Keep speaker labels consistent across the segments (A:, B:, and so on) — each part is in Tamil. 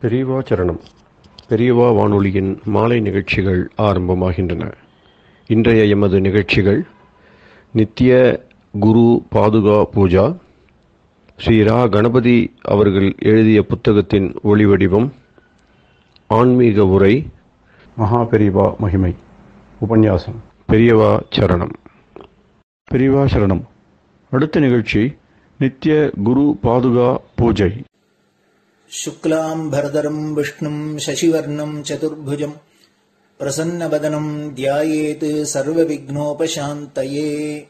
A: பெரியவா சரணம் பெரியவா வானொலியின் மாலை நிகழ்ச்சிகள் ஆரம்பமாகின்றன இன்றைய எமது நிகழ்ச்சிகள் நித்திய குரு பாதுகா பூஜா ஸ்ரீ ரா கணபதி அவர்கள் எழுதிய புத்தகத்தின் ஒளிவடிவம் ஆன்மீக உரை மகா பெரியவா மகிமை உபன்யாசம் பெரியவா சரணம் பெரியவா சரணம் அடுத்த நிகழ்ச்சி நித்திய குரு பாதுகா பூஜை
B: शुक्लाम्भरधरम् विष्णुम् शशिवर्णम् चतुर्भुजम् प्रसन्नवदनम् ध्यायेत् सर्वविघ्नोपशान्तये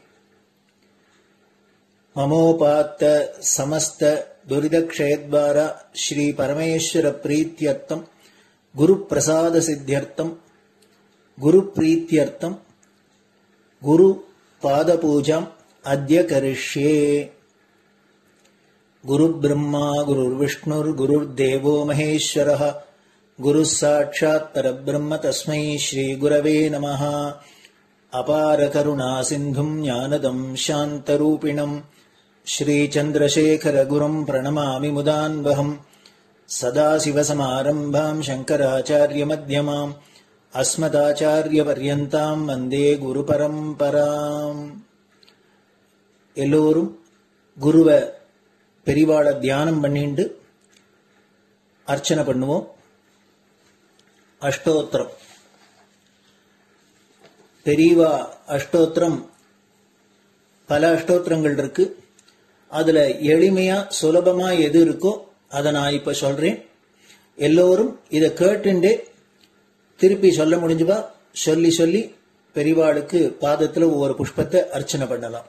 B: ममोपात्त समस्त दुरिदक्षयद्वार श्रीपरमेश्वरप्रीत्यर्थम् गुरुप्रसादसिद्ध्यर्थम् गुरुप्रीत्यर्थम् गुरुपादपूजाम् अद्य करिष्ये गुरुब्रह्मा गुरुर्विष्णुर्गुरुर्देवो महेश्वरः गुरुः साक्षात् परब्रह्म तस्मै श्रीगुरवे नमः अपारकरुणासिन्धुम् ज्ञानदम् शान्तरूपिणम् श्रीचन्द्रशेखरगुरुम् प्रणमामि मुदान्वहम् सदाशिवसमारम्भाम् शङ्कराचार्यमध्यमाम् अस्मदाचार्यपर्यन्ताम् वन्दे குருபரம்பராம் எல்லோரும் குருவை பெரிவாளை தியானம் பண்ணிண்டு அர்ச்சனை பண்ணுவோம் அஷ்டோத்திரம் பெரியவா அஷ்டோத்திரம் பல அஷ்டோத்திரங்கள் இருக்கு அதுல எளிமையா சுலபமா எது இருக்கோ அதை நான் இப்ப சொல்றேன் எல்லோரும் இதை கேட்டுண்டே திருப்பி சொல்ல முடிஞ்சுபா சொல்லி சொல்லி பெரிவாளுக்கு பாதத்துல ஒவ்வொரு புஷ்பத்தை அர்ச்சனை பண்ணலாம்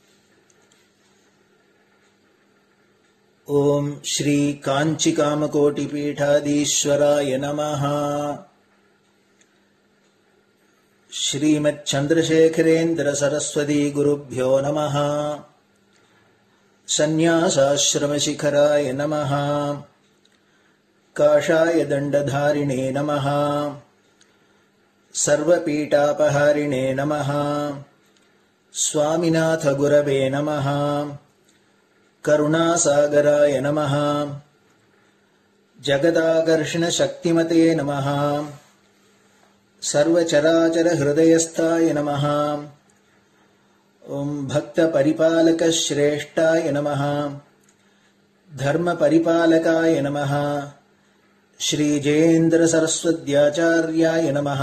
B: ॐ श्रीकाञ्चिकामकोटिपीठाधीश्वराय नमः श्रीमच्छन्द्रशेखरेन्द्रसरस्वती नमः सन्न्यासाश्रमशिखराय नमः काषाय दण्डधारिणे नमः सर्वपीठापहारिणे नमः स्वामिनाथगुरवे नमः करुणासागराय नमः जगदाकर्षणशक्तिमते नमः सर्वचराचरहृदयस्थाय नमः ॐ भक्तपरिपालकश्रेष्ठाय नमः धर्मपरिपालकाय नमः श्रीजयेन्द्रसरस्वत्याचार्याय नमः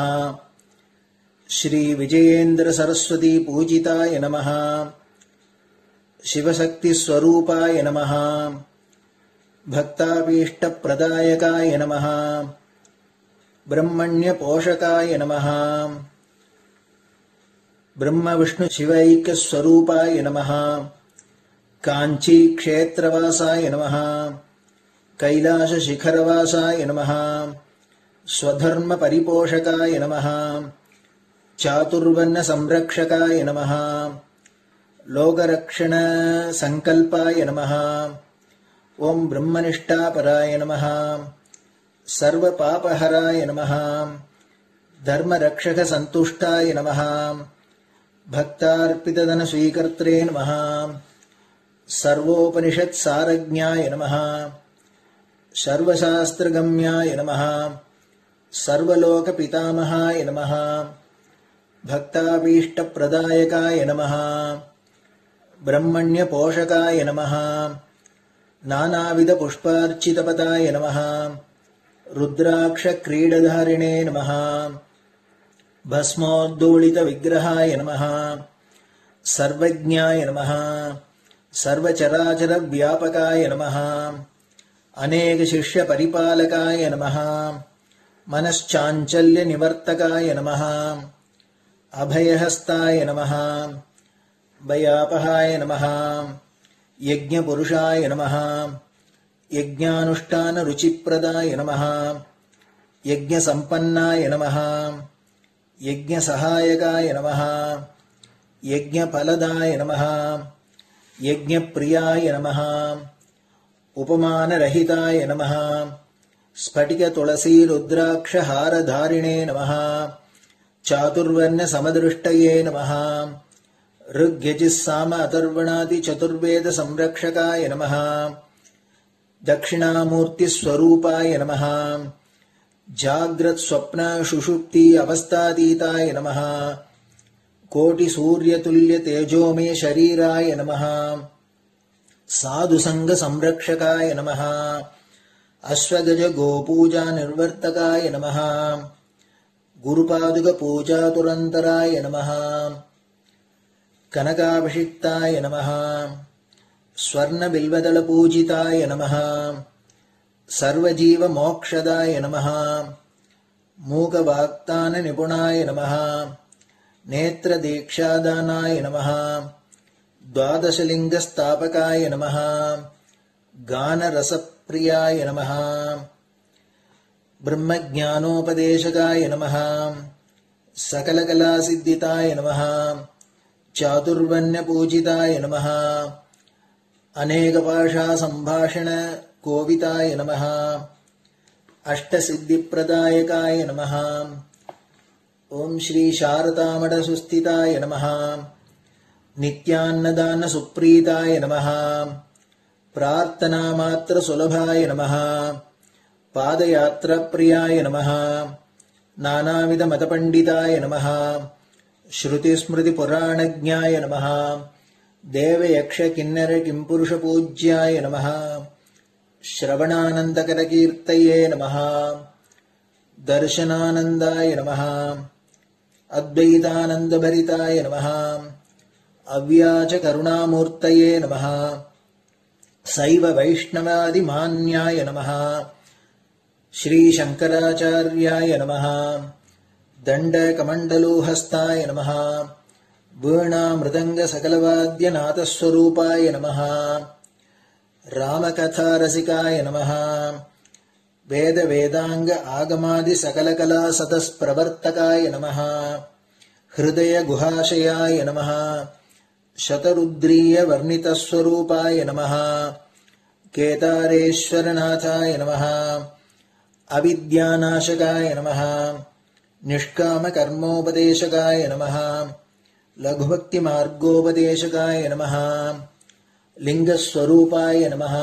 B: श्रीविजयेन्द्रसरस्वतीपूजिताय नमः शिवशक्तिस्वरूपाय नमः भक्ताभीष्टप्रदायकाय नमः ब्रह्मण्यपोषकाय नमः ब्रह्मविष्णुशिवैक्यस्वरूपाय नमः काञ्चीक्षेत्रवासाय नमः कैलासशिखरवासाय नमः स्वधर्मपरिपोषकाय नमः चातुर्वर्णसंरक्षकाय नमः लोकरक्षणसङ्कल्पाय नमः ॐ ब्रह्मनिष्ठापराय नमः सर्वपापहराय नमः धर्मरक्षकसन्तुष्टाय नमः भक्तार्पितधनस्वीकर्त्रे नमः सर्वोपनिषत्सारज्ञाय नमः सर्वशास्त्रगम्याय नमः सर्वलोकपितामहाय नमः भक्ताभीष्टप्रदायकाय नमः ब्रह्मण्यपोषकाय नमः नानाविधपुष्पार्चितपदाय नमः रुद्राक्षक्रीडधारिणे नमः भस्मोद्दोलितविग्रहाय नमः सर्वज्ञाय नमः सर्वचराचरव्यापकाय नमः अनेकशिष्यपरिपालकाय नमः मनश्चाञ्चल्यनिवर्तकाय नमः अभयहस्ताय नमः भयापहाय नमः यज्ञपुरुषाय नमः यज्ञानुष्ठानरुचिप्रदाय नमः यज्ञसम्पन्नाय नमः यज्ञसहायकाय नमः यज्ञफलदाय नमः यज्ञप्रियाय नमः उपमानरहिताय नमः स्फटिकतुलसीरुद्राक्षहारधारिणे नमः चातुर्वर्णसमदृष्टये नमः ऋग्यजिस्साम अथर्वणादिचतुर्वेदसंरक्षकाय नमः दक्षिणामूर्तिस्वरूपाय नमः जाग्रत्स्वप्नशुषुप्ति अवस्थातीताय नमः कोटिसूर्यतुल्यतेजोमे शरीराय नमः साधुसङ्गसंरक्षकाय नमः अश्वगजगोपूजानिर्वर्तकाय नमः गुरुपादुकपूजातुरन्तराय नमः कनकाभिषिक्ताय नमः स्वर्णबिल्वदलपूजिताय नमः सर्वजीवमोक्षदाय नमः मूकवाक्ताननिपुणाय नमः नेत्रदीक्षादानाय नमः द्वादशलिङ्गस्थापकाय नमः गानरसप्रियाय नमः ब्रह्मज्ञानोपदेशकाय नमः सकलकलासिद्धिताय नमः चातुर्वण्यपूजिताय नमः अनेकभाषासम्भाषणकोविताय नमः अष्टसिद्धिप्रदायकाय नमः ॐ श्रीशारदामठसुस्थिताय नमः नित्यान्नदानसुप्रीताय नमः प्रार्थनामात्रसुलभाय नमः पादयात्राप्रियाय नमः नानाविधमतपण्डिताय नमः श्रुतिस्मृतिपुराणज्ञाय नमः देवयक्षकिन्नरकिम्पुरुषपूज्याय नमः श्रवणानन्दकरकीर्तये नमः दर्शनानन्दाय नमः अद्वैतानन्दभरिताय नमः अव्याचकरुणामूर्तये नमः सैव वैष्णवादिमान्याय नमः श्रीशङ्कराचार्याय नमः दण्डकमण्डलोहस्ताय नमः वीणामृदङ्गसकलवाद्यनाथस्वरूपाय नमः रामकथारसिकाय नमः वेदवेदाङ्ग आगमादिसकलकलासतस्प्रवर्तकाय नमः हृदयगुहाशयाय नमः शतरुद्रीयवर्णितस्वरूपाय नमः केदारेश्वरनाथाय नमः अविद्यानाशकाय नमः निष्कामकर्मोपदेशकाय नमः लघुभक्तिमार्गोपदेशकाय नमः लिङ्गस्वरूपाय नमः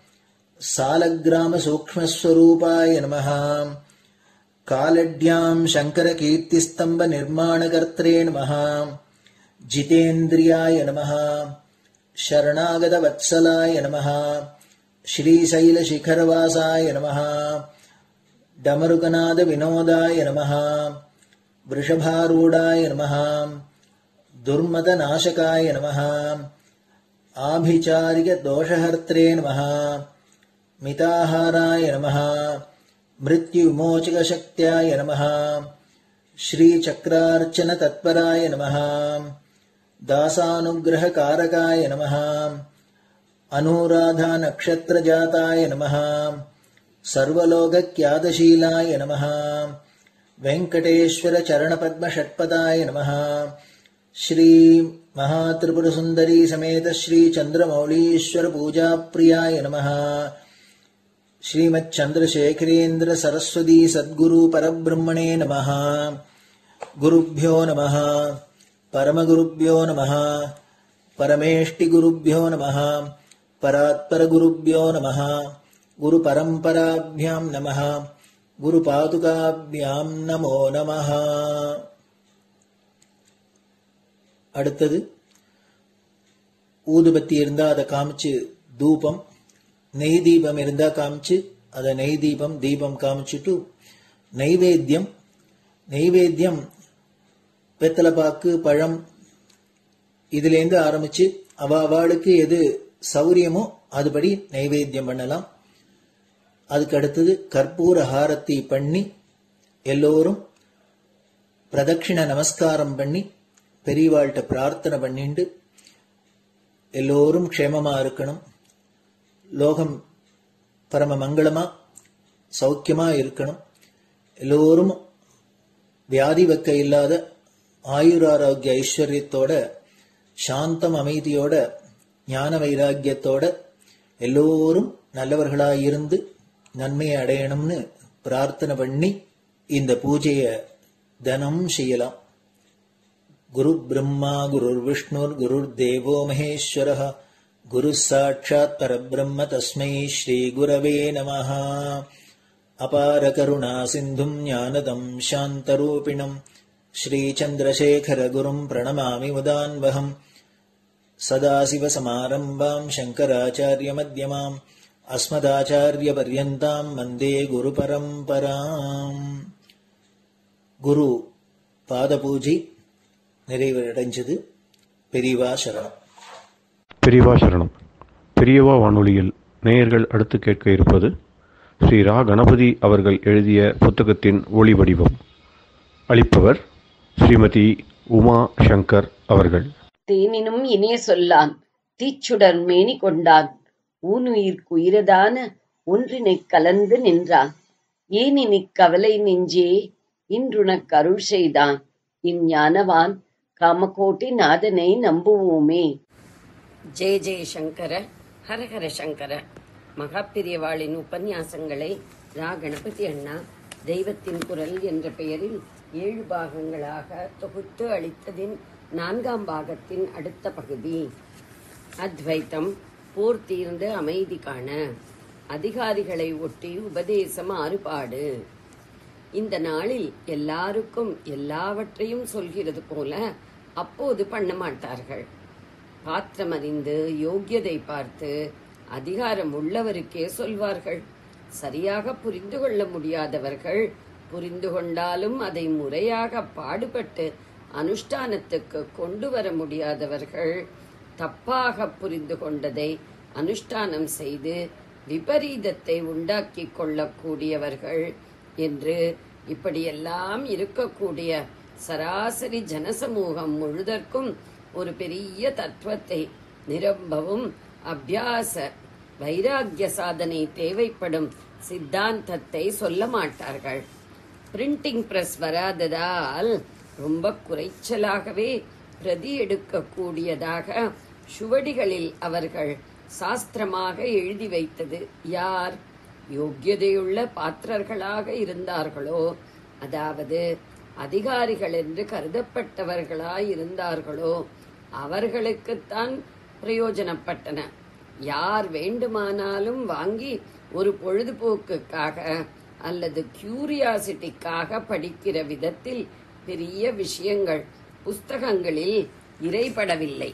B: सालग्रामसूक्ष्मस्वरूपाय नमः कालड्याम् शङ्करकीर्तिस्तम्भनिर्माणकर्त्रे नमः जितेन्द्रियाय नमः शरणागतवत्सलाय नमः श्रीशैलशिखरवासाय नमः डमरुकनादविनोदाय नमः वृषभारूढाय नमः दुर्मदनाशकाय नमः आभिचारिकदोषहर्त्रे नमः मिताहाराय नमः मृत्युविमोचकशक्त्याय नमः श्रीचक्रार्चनतत्पराय नमः दासानुग्रहकारकाय नमः अनुराधानक्षत्रजाताय नमः सर्वलोकक्यादशीलाय नमः वेङ्कटेश्वरचरणपद्मषट्पदाय नमः श्रीमहात्रिपुरसुन्दरी समेत श्रीचन्द्रमौलीश्वरपूजाप्रियाय नमः श्रीमच्चन्द्रशेखरेन्द्र सरस्वती सद्गुरु परब्रह्मणे नमः गुरुभ्यो नमः परमगुरुभ्यो नमः परमेष्टिगुरुभ्यो नमः परात्परगुरुभ्यो नमः गुरुपरम्पराभ्यां नमः குருபாதுகாபியாம் நமோ நமः அடுத்தது ஊதுபத்தி இருந்தா அதை காமிச்சு தூபம் நெய் தீபம் இருந்தா காமிச்சு அதை நெய் தீபம் தீபம் காமிச்சுட்டு நைவேத்தியம் நைவேத்தியம் வெத்தலைப்பாக்கு பழம் இதுலேருந்து ஆரம்பிச்சு அவ அவளுக்கு எது சௌரியமோ அதுபடி நைவேத்தியம் பண்ணலாம் அதுக்கு அடுத்தது கற்பூர ஹாரத்தி பண்ணி எல்லோரும் பிரதட்சிண நமஸ்காரம் பண்ணி பெரியவாள்கிட்ட பிரார்த்தனை பண்ணிண்டு எல்லோரும் க்ஷேமமா இருக்கணும் லோகம் பரம மங்களமா சௌக்கியமா இருக்கணும் எல்லோரும் வியாதி வெக்க இல்லாத ஆயுராரோக்கிய ஐஸ்வர்யத்தோட சாந்தம் அமைதியோட ஞான வைராக்கியத்தோட எல்லோரும் நல்லவர்களாய் இருந்து நன்மையை அடையணும்னு பிரார்த்தனை பண்ணி இந்த பூஜைய தினம் செய்யலாம் குரு பிரம்மா குருர் விஷ்ணுர் குருர் தேவோ மகேஸ்வர गुरुः साक्षात् परब्रह्म तस्मै श्रीगुरवे नमः अपारकरुणासिन्धुम् ज्ञानदम् शान्तरूपिणम् श्रीचन्द्रशेखरगुरुम् प्रणमामि मुदान्वहम् सदाशिवसमारम्भाम् शङ्कराचार्यमध्यमाम् अस्मदाचार्यपर्यन्ताम् वन्दे गुरुपरम्पराम् குரு பாதபூஜை நிறைவடைஞ்சது பெரியவா சரணம்
A: பெரியவா சரணம் பெரியவா வானொலியில் நேயர்கள் அடுத்து கேட்க இருப்பது ஸ்ரீ ரா கணபதி அவர்கள் எழுதிய புத்தகத்தின் ஒளி வடிவம் அளிப்பவர் ஸ்ரீமதி உமா சங்கர் அவர்கள்
C: தேனினும் இனிய சொல்லான் தீச்சுடர் மேனி கொண்டான் ஊனுயிர்க்கு உயிரதான ஒன்றினைக் கலந்து நின்றான் ஏனினிக் கவலை நெஞ்சே இன்றுனக் அருள் செய்தான் இஞ்ஞானவான் காமகோட்டி நாதனை நம்புவோமே ஜெய ஜெய சங்கர ஹரஹர சங்கர மகாபிரியவாளின் உபன்யாசங்களை ரா கணபதி அண்ணா தெய்வத்தின் குரல் என்ற பெயரில் ஏழு பாகங்களாக தொகுத்து அளித்ததின் நான்காம் பாகத்தின் அடுத்த பகுதி அத்வைத்தம் போர் தீர்ந்து அமைதி காண அதிகாரிகளை ஒட்டி உபதேசம் ஆறுபாடு இந்த நாளில் எல்லாருக்கும் எல்லாவற்றையும் சொல்கிறது போல அப்போது பண்ண மாட்டார்கள் பாத்திரம் அறிந்து யோக்கியதை பார்த்து அதிகாரம் உள்ளவருக்கே சொல்வார்கள் சரியாக புரிந்து கொள்ள முடியாதவர்கள் புரிந்து கொண்டாலும் அதை முறையாக பாடுபட்டு அனுஷ்டானத்துக்கு கொண்டு வர முடியாதவர்கள் தப்பாக புரிந்து கொண்டதை அனுஷ்டானம் செய்து விபரீதத்தை உண்டாக்கிக் கொள்ளக்கூடியவர்கள் என்று இப்படியெல்லாம் இருக்கக்கூடிய சராசரி ஜனசமூகம் முழுதற்கும் ஒரு பெரிய தத்துவத்தை நிரம்பவும் அபியாச வைராக்கிய சாதனை தேவைப்படும் சித்தாந்தத்தை சொல்ல மாட்டார்கள் பிரிண்டிங் பிரஸ் வராததால் ரொம்ப குறைச்சலாகவே பிரதி எடுக்கக்கூடியதாக சுவடிகளில் அவர்கள் சாஸ்திரமாக எழுதி வைத்தது யார் யோக்கியதையுள்ள பாத்திரர்களாக இருந்தார்களோ அதாவது அதிகாரிகள் என்று கருதப்பட்டவர்களாய் இருந்தார்களோ அவர்களுக்குத்தான் பிரயோஜனப்பட்டன யார் வேண்டுமானாலும் வாங்கி ஒரு பொழுதுபோக்குக்காக அல்லது கியூரியாசிட்டிக்காக படிக்கிற விதத்தில் பெரிய விஷயங்கள் புஸ்தகங்களில் இறைபடவில்லை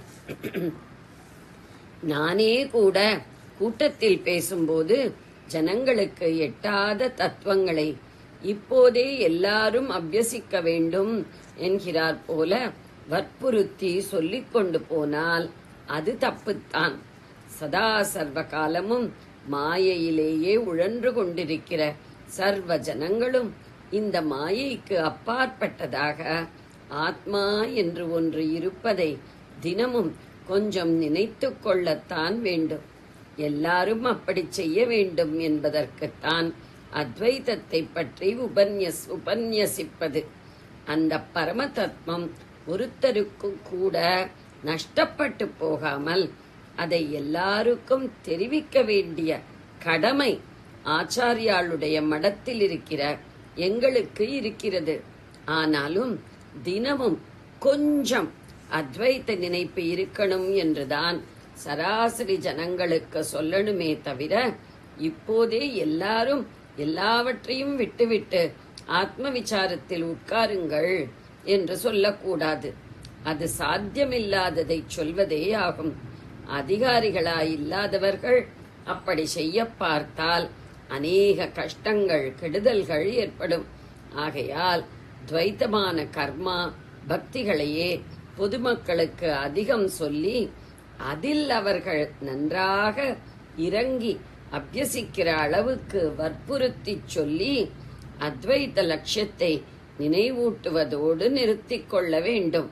C: நானே கூட கூட்டத்தில் பேசும்போது ஜனங்களுக்கு எட்டாத தத்துவங்களை இப்போதே எல்லாரும் அபியசிக்க வேண்டும் என்கிறார் போல வற்புறுத்தி சொல்லிக் கொண்டு போனால் அது தப்புத்தான் சதா சர்வ காலமும் மாயையிலேயே உழன்று கொண்டிருக்கிற சர்வ ஜனங்களும் இந்த மாயைக்கு அப்பாற்பட்டதாக ஆத்மா என்று ஒன்று இருப்பதை தினமும் கொஞ்சம் நினைத்துக் கொள்ளத்தான் வேண்டும் எல்லாரும் அப்படி செய்ய வேண்டும் என்பதற்குத்தான் அத்வைதத்தை பற்றி உபன்யஸ் உபன்யசிப்பது அந்த பரம தத்துவம் ஒருத்தருக்கும் கூட நஷ்டப்பட்டு போகாமல் அதை எல்லாருக்கும் தெரிவிக்க வேண்டிய கடமை ஆச்சாரியாளுடைய மடத்தில் இருக்கிற எங்களுக்கு இருக்கிறது ஆனாலும் தினமும் கொஞ்சம் அத்வைத்த நினைப்பு இருக்கணும் என்றுதான் சராசரி ஜனங்களுக்கு சொல்லணுமே தவிர இப்போதே எல்லாரும் எல்லாவற்றையும் விட்டுவிட்டு ஆத்ம விசாரத்தில் உட்காருங்கள் என்று சொல்லக்கூடாது அது சாத்தியமில்லாததை சொல்வதே ஆகும் அதிகாரிகளாய் இல்லாதவர்கள் அப்படி செய்ய பார்த்தால் அநேக கஷ்டங்கள் கெடுதல்கள் ஏற்படும் ஆகையால் துவைத்தமான கர்மா பக்திகளையே பொதுமக்களுக்கு அதிகம் சொல்லி அதில் அவர்கள் நன்றாக இறங்கி அபியசிக்கிற அளவுக்கு வற்புறுத்தி சொல்லி அத்வைத லட்சியத்தை நினைவூட்டுவதோடு நிறுத்திக் கொள்ள வேண்டும்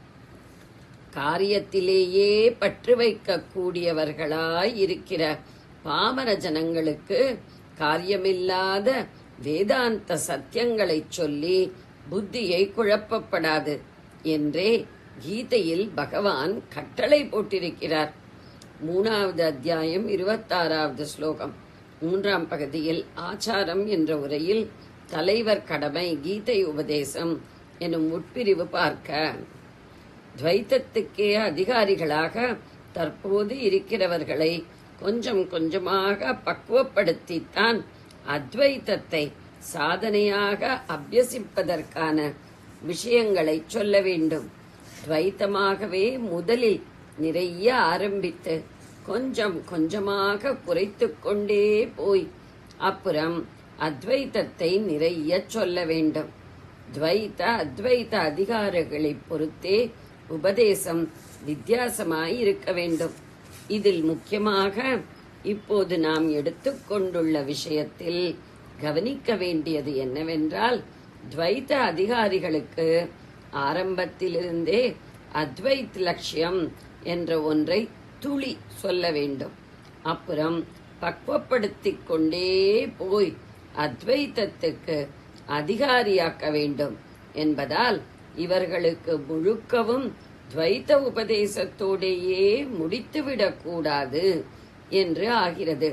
C: காரியத்திலேயே பற்று வைக்க கூடியவர்களாய் இருக்கிற பாமர ஜனங்களுக்கு காரியமில்லாத வேதாந்த சத்தியங்களைச் சொல்லி புத்தியை குழப்பப்படாது என்றே கீதையில் பகவான் கட்டளை போட்டிருக்கிறார் மூணாவது அத்தியாயம் இருபத்தாறாவது ஸ்லோகம் மூன்றாம் பகுதியில் ஆச்சாரம் என்ற உரையில் தலைவர் கடமை கீதை உபதேசம் எனும் உட்பிரிவு பார்க்க துவைத்தத்துக்கே அதிகாரிகளாக தற்போது இருக்கிறவர்களை கொஞ்சம் கொஞ்சமாக பக்குவப்படுத்தித்தான் அத்வைத்தத்தை சாதனையாக அபியசிப்பதற்கான விஷயங்களை சொல்ல வேண்டும் துவைத்தமாகவே முதலில் நிறைய ஆரம்பித்து கொஞ்சம் கொஞ்சமாக குறைத்து கொண்டே போய் அப்புறம் அத்வைத்தத்தை நிறைய சொல்ல வேண்டும் துவைத்த அத்வைத்த அதிகாரிகளை பொறுத்தே உபதேசம் வித்தியாசமாய் இருக்க வேண்டும் இதில் முக்கியமாக இப்போது நாம் எடுத்துக்கொண்டுள்ள விஷயத்தில் கவனிக்க வேண்டியது என்னவென்றால் துவைத்த அதிகாரிகளுக்கு ஆரம்பத்திலிருந்தே அத்வைத் லட்சியம் என்ற ஒன்றை துளி சொல்ல வேண்டும் அப்புறம் பக்குவப்படுத்திக் கொண்டே போய் அத்வைத்தத்துக்கு அதிகாரியாக்க வேண்டும் என்பதால் இவர்களுக்கு முழுக்கவும் துவைத்த உபதேசத்தோடேயே முடித்துவிடக் கூடாது என்று ஆகிறது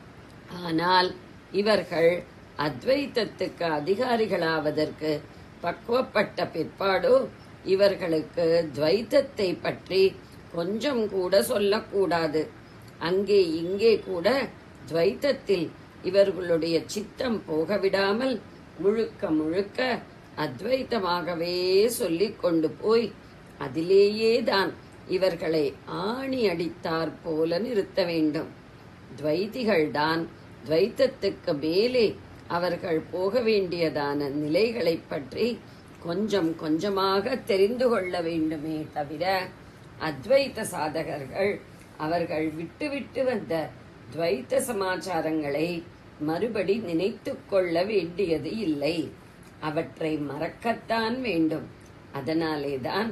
C: ஆனால் இவர்கள் அத்வைத்தத்துக்கு அதிகாரிகளாவதற்கு பக்குவப்பட்ட பிற்பாடோ இவர்களுக்கு துவைத்தத்தை பற்றி கொஞ்சம் கூட சொல்லக்கூடாது அங்கே இங்கே கூட துவைத்தத்தில் இவர்களுடைய சித்தம் போகவிடாமல் முழுக்க முழுக்க அத்வைத்தமாகவே சொல்லிக் கொண்டு போய் அதிலேயே தான் இவர்களை ஆணி அடித்தாற் போல நிறுத்த வேண்டும் துவைதிகள்தான் துவைத்தத்துக்கு மேலே அவர்கள் போக வேண்டியதான நிலைகளைப் பற்றி கொஞ்சம் கொஞ்சமாக தெரிந்து கொள்ள வேண்டுமே தவிர அத்வைத்த சாதகர்கள் அவர்கள் விட்டுவிட்டு வந்த துவைத்த சமாச்சாரங்களை மறுபடி நினைத்துக் கொள்ள வேண்டியது இல்லை அவற்றை மறக்கத்தான் வேண்டும் அதனாலேதான்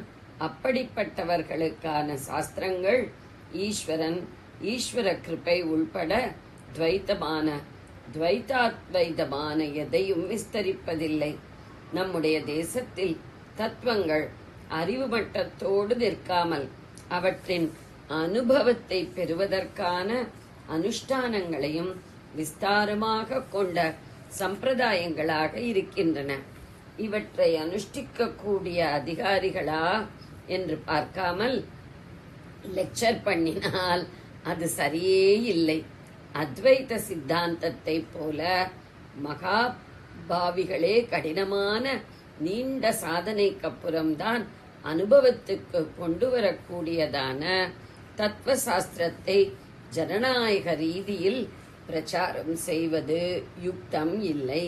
C: அப்படிப்பட்டவர்களுக்கான சாஸ்திரங்கள் ஈஸ்வரன் ஈஸ்வர கிருபை உள்பட துவைத்தமான துவைத்தாத்வைதமான எதையும் விஸ்தரிப்பதில்லை நம்முடைய தேசத்தில் தத்துவங்கள் அறிவு மட்டத்தோடு நிற்காமல் அவற்றின் அனுபவத்தை பெறுவதற்கான அனுஷ்டானங்களையும் விஸ்தாரமாக கொண்ட சம்பிரதாயங்களாக இருக்கின்றன இவற்றை அனுஷ்டிக்கக்கூடிய அதிகாரிகளா என்று பார்க்காமல் லெக்சர் பண்ணினால் அது சரியே இல்லை அத்வைத சித்தாந்தத்தை போல மகா பாவிகளே கடினமான நீண்ட சாதனைக்கு அப்புறம்தான் அனுபவத்துக்கு கொண்டு வரக்கூடியதான தத்துவ சாஸ்திரத்தை ஜனநாயக ரீதியில் பிரச்சாரம் செய்வது யுக்தம் இல்லை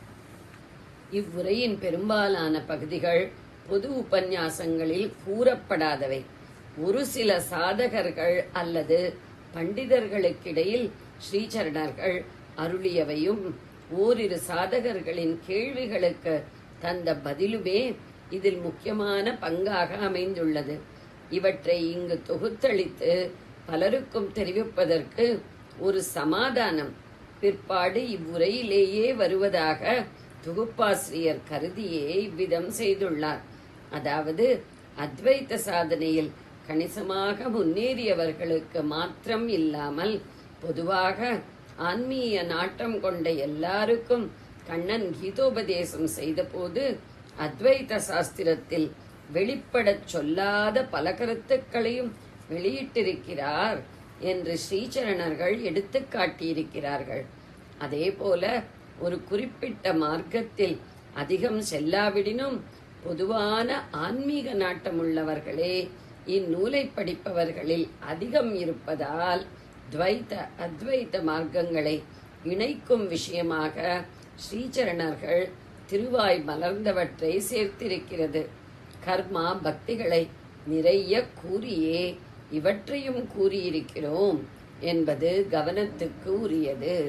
C: இவ்வுரையின் பெரும்பாலான பகுதிகள் பொது உபன்யாசங்களில் கூறப்படாதவை ஒரு சில சாதகர்கள் அல்லது பண்டிதர்களுக்கிடையில் ஸ்ரீசரணர்கள் அருளியவையும் ஓரிரு சாதகர்களின் கேள்விகளுக்கு தந்த பதிலுமே இதில் முக்கியமான பங்காக அமைந்துள்ளது இவற்றை இங்கு தொகுத்தளித்து பலருக்கும் தெரிவிப்பதற்கு ஒரு சமாதானம் பிற்பாடு இவ்வுரையிலேயே வருவதாக தொகுப்பாசிரியர் கருதியே இவ்விதம் செய்துள்ளார் அதாவது அத்வைத்த சாதனையில் கணிசமாக முன்னேறியவர்களுக்கு மாத்திரம் இல்லாமல் பொதுவாக ஆன்மீக நாட்டம் கொண்ட எல்லாருக்கும் கண்ணன் கீதோபதேசம் செய்தபோது அத்வைத சாஸ்திரத்தில் வெளிப்படச் சொல்லாத பல கருத்துக்களையும் வெளியிட்டிருக்கிறார் என்று ஸ்ரீசரணர்கள் எடுத்துக் காட்டியிருக்கிறார்கள் அதேபோல ஒரு குறிப்பிட்ட மார்க்கத்தில் அதிகம் செல்லாவிடினும் பொதுவான ஆன்மீக நாட்டமுள்ளவர்களே இந்நூலை படிப்பவர்களில் அதிகம் இருப்பதால் துவைத்த அத்வைத்த மார்க்கங்களை இணைக்கும் விஷயமாக ஸ்ரீசரணர்கள் திருவாய் மலர்ந்தவற்றை சேர்த்திருக்கிறது கர்மா பக்திகளை நிறைய கூறியே இவற்றையும் கூறியிருக்கிறோம் என்பது கவனத்துக்கு உரியது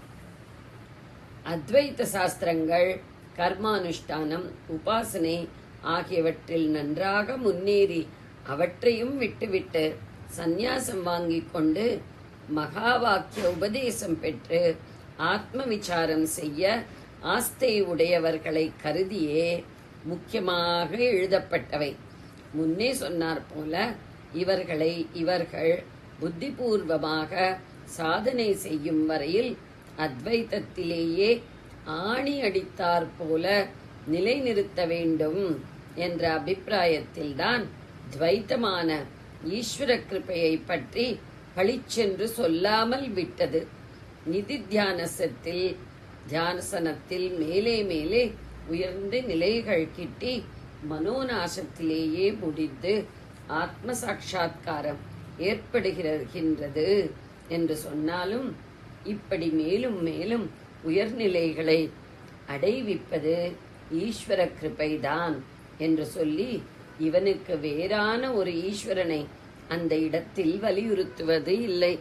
C: அத்வைத்த சாஸ்திரங்கள் கர்மானுஷ்டானம் உபாசனை ஆகியவற்றில் நன்றாக முன்னேறி அவற்றையும் விட்டுவிட்டு சந்நியாசம் வாங்கிக் கொண்டு மகா வாக்கிய உபதேசம் பெற்று ஆத்ம விசாரம் செய்ய ஆஸ்தை உடையவர்களை கருதியே முக்கியமாக எழுதப்பட்டவை முன்னே சொன்னார் போல இவர்களை இவர்கள் புத்திபூர்வமாக சாதனை செய்யும் வரையில் அத்வைத்தத்திலேயே ஆணி அடித்தார் போல நிலைநிறுத்த வேண்டும் என்ற அபிப்பிராயத்தில்தான் துவைத்தமான ஈஸ்வர கிருபையை பற்றி பளிச்சென்று சொல்லாமல் விட்டது நிதி தியானசத்தில் தியானசனத்தில் மேலே மேலே உயர்ந்த நிலைகள் கிட்டி மனோநாசத்திலேயே முடிந்து ஆத்ம சாட்சா்காரம் ஏற்படுகின்றது என்று சொன்னாலும் இப்படி மேலும் மேலும் உயர்நிலைகளை அடைவிப்பது ஈஸ்வர கிருபைதான் என்று சொல்லி இவனுக்கு வேறான ஒரு ஈஸ்வரனை அந்த இடத்தில் வலியுறுத்துவது இல்லை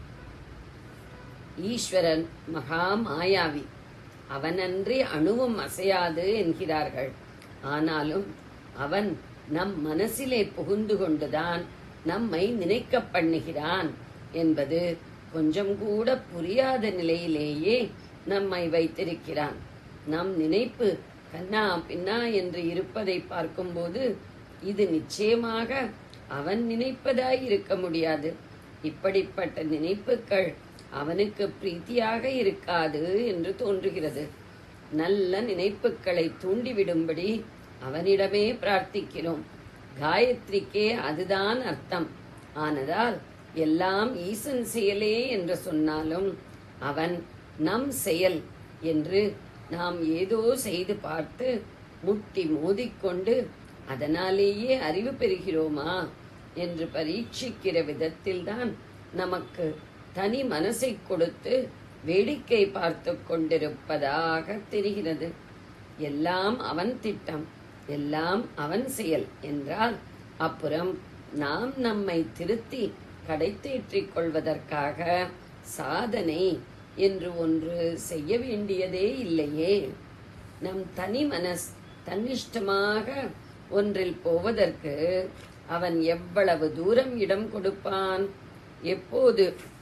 C: ஈஸ்வரன் மகா மாயாவி அவனன்றி அணுவும் அசையாது என்கிறார்கள் ஆனாலும் அவன் நம் மனசிலே புகுந்து கொண்டுதான் நம்மை நினைக்க பண்ணுகிறான் என்பது கொஞ்சம் கூட புரியாத நிலையிலேயே நம்மை வைத்திருக்கிறான் நம் நினைப்பு கண்ணா பின்னா என்று இருப்பதை பார்க்கும்போது இது நிச்சயமாக அவன் நினைப்பதாய் இருக்க முடியாது இப்படிப்பட்ட நினைப்புகள் அவனுக்கு பிரீத்தியாக இருக்காது என்று தோன்றுகிறது நல்ல நினைப்புகளை தூண்டிவிடும்படி அவனிடமே பிரார்த்திக்கிறோம் காயத்ரிக்கே அதுதான் அர்த்தம் ஆனதால் எல்லாம் ஈசன் செயலே என்று சொன்னாலும் அவன் நம் செயல் என்று நாம் ஏதோ செய்து பார்த்து முட்டி மோதிக்கொண்டு அதனாலேயே அறிவு பெறுகிறோமா என்று பரீட்சிக்கிற விதத்தில்தான் நமக்கு தனி மனசை கொடுத்து வேடிக்கை பார்த்து கொண்டிருப்பதாக தெரிகிறது எல்லாம் அவன் திட்டம் எல்லாம் அவன் செயல் என்றால் அப்புறம் நாம் நம்மை திருத்தி கடைத்தேற்றிக் கொள்வதற்காக சாதனை என்று ஒன்று செய்ய வேண்டியதே இல்லையே நம் தனி மனஸ் தன்னிஷ்டமாக ஒன்றில் போவதற்கு அவன் எவ்வளவு தூரம் இடம் கொடுப்பான் எப்போது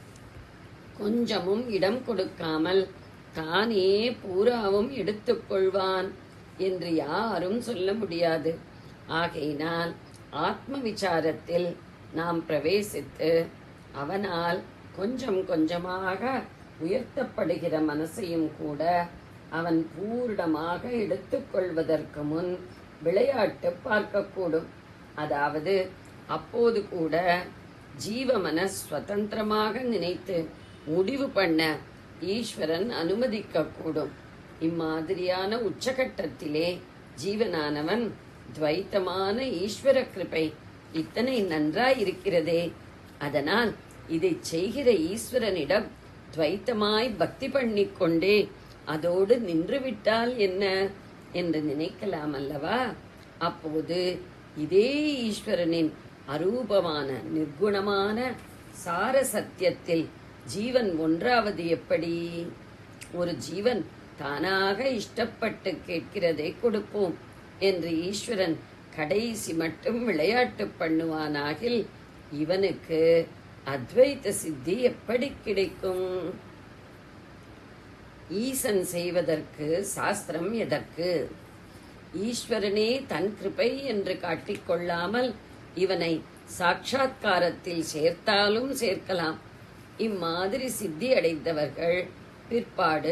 C: கொஞ்சமும் இடம் கொடுக்காமல் தானே பூராவும் எடுத்துக்கொள்வான் என்று யாரும் சொல்ல முடியாது ஆகையினால் ஆத்ம விசாரத்தில் நாம் பிரவேசித்து அவனால் கொஞ்சம் கொஞ்சமாக உயர்த்தப்படுகிற மனசையும் கூட அவன் பூர்ணமாக எடுத்துக்கொள்வதற்கு முன் விளையாட்டு பார்க்கக்கூடும் அதாவது அப்போது கூட ஜீவ மனஸ் சுதந்திரமாக நினைத்து முடிவு பண்ண ஈஸ்வரன் அனுமதிக்க கூடும் இம்மாதிரியான உச்சகட்டத்திலே ஜீவனானவன் துவைத்தமான ஈஸ்வர கிருபை இத்தனை நன்றாய் இருக்கிறதே அதனால் இதை செய்கிற ஈஸ்வரனிடம் துவைத்தமாய் பக்தி பண்ணிக்கொண்டே அதோடு நின்றுவிட்டால் என்ன என்று நினைக்கலாம் அல்லவா அப்போது இதே ஈஸ்வரனின் அரூபமான நிர்குணமான சார சத்தியத்தில் ஜீவன் ஒன்றாவது எப்படி ஒரு ஜீவன் தானாக இஷ்டப்பட்டு கேட்கிறதை கொடுப்போம் என்று ஈஸ்வரன் கடைசி மட்டும் விளையாட்டு பண்ணுவானாகில் இவனுக்கு அத்வைத சித்தி எப்படி கிடைக்கும் ஈசன் செய்வதற்கு சாஸ்திரம் எதற்கு ஈஸ்வரனே தன் கிருபை என்று காட்டிக்கொள்ளாமல் இவனை சாட்சாத்காரத்தில் சேர்த்தாலும் சேர்க்கலாம் இம்மாதிரி சித்தி அடைந்தவர்கள் பிற்பாடு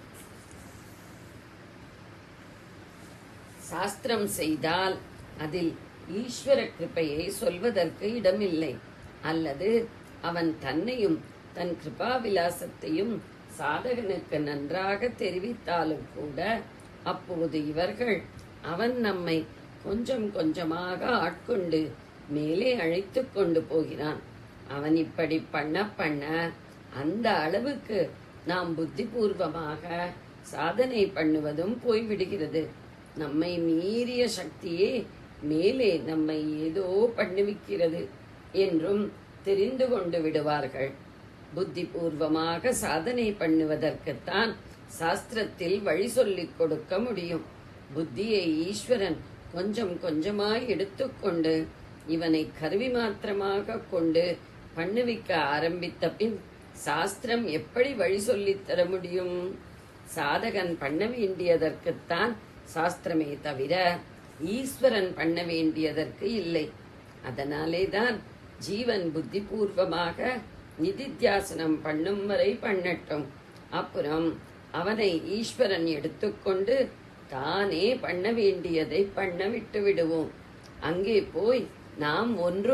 C: சாஸ்திரம் செய்தால் அதில் ஈஸ்வர கிருபையை சொல்வதற்கு இடமில்லை அல்லது அவன் தன்னையும் தன் கிருபா விலாசத்தையும் சாதகனுக்கு நன்றாக தெரிவித்தாலும் கூட அப்போது இவர்கள் அவன் நம்மை கொஞ்சம் கொஞ்சமாக ஆட்கொண்டு மேலே அழைத்துக் கொண்டு போகிறான் அவன் இப்படி பண்ண பண்ண அந்த அளவுக்கு நாம் புத்திபூர்வமாக சாதனை பண்ணுவதும் போய்விடுகிறது நம்மை மீறிய சக்தியே மேலே நம்மை ஏதோ பண்ணுவிக்கிறது என்றும் தெரிந்து கொண்டு விடுவார்கள் புத்திபூர்வமாக சாதனை பண்ணுவதற்குத்தான் சாஸ்திரத்தில் வழி சொல்லிக் கொடுக்க முடியும் புத்தியை ஈஸ்வரன் கொஞ்சம் கொஞ்சமாய் எடுத்துக்கொண்டு இவனை கருவி மாத்திரமாக கொண்டு பண்ணுவிக்க ஆரம்பித்த பின் சாஸ்திரம் எப்படி வழி சொல்லித் தர முடியும் சாதகன் பண்ண வேண்டியதற்குத்தான் சாஸ்திரமே தவிர ஈஸ்வரன் பண்ண வேண்டியதற்கு இல்லை அதனாலேதான் ஜீவன் புத்திபூர்வமாக நிதித்தியாசனம் பண்ணும் வரை பண்ணட்டும் அப்புறம் அவனை ஈஸ்வரன் எடுத்துக்கொண்டு தானே பண்ண வேண்டியதை பண்ண விட்டு விடுவோம் அங்கே போய் நாம் ஒன்றும்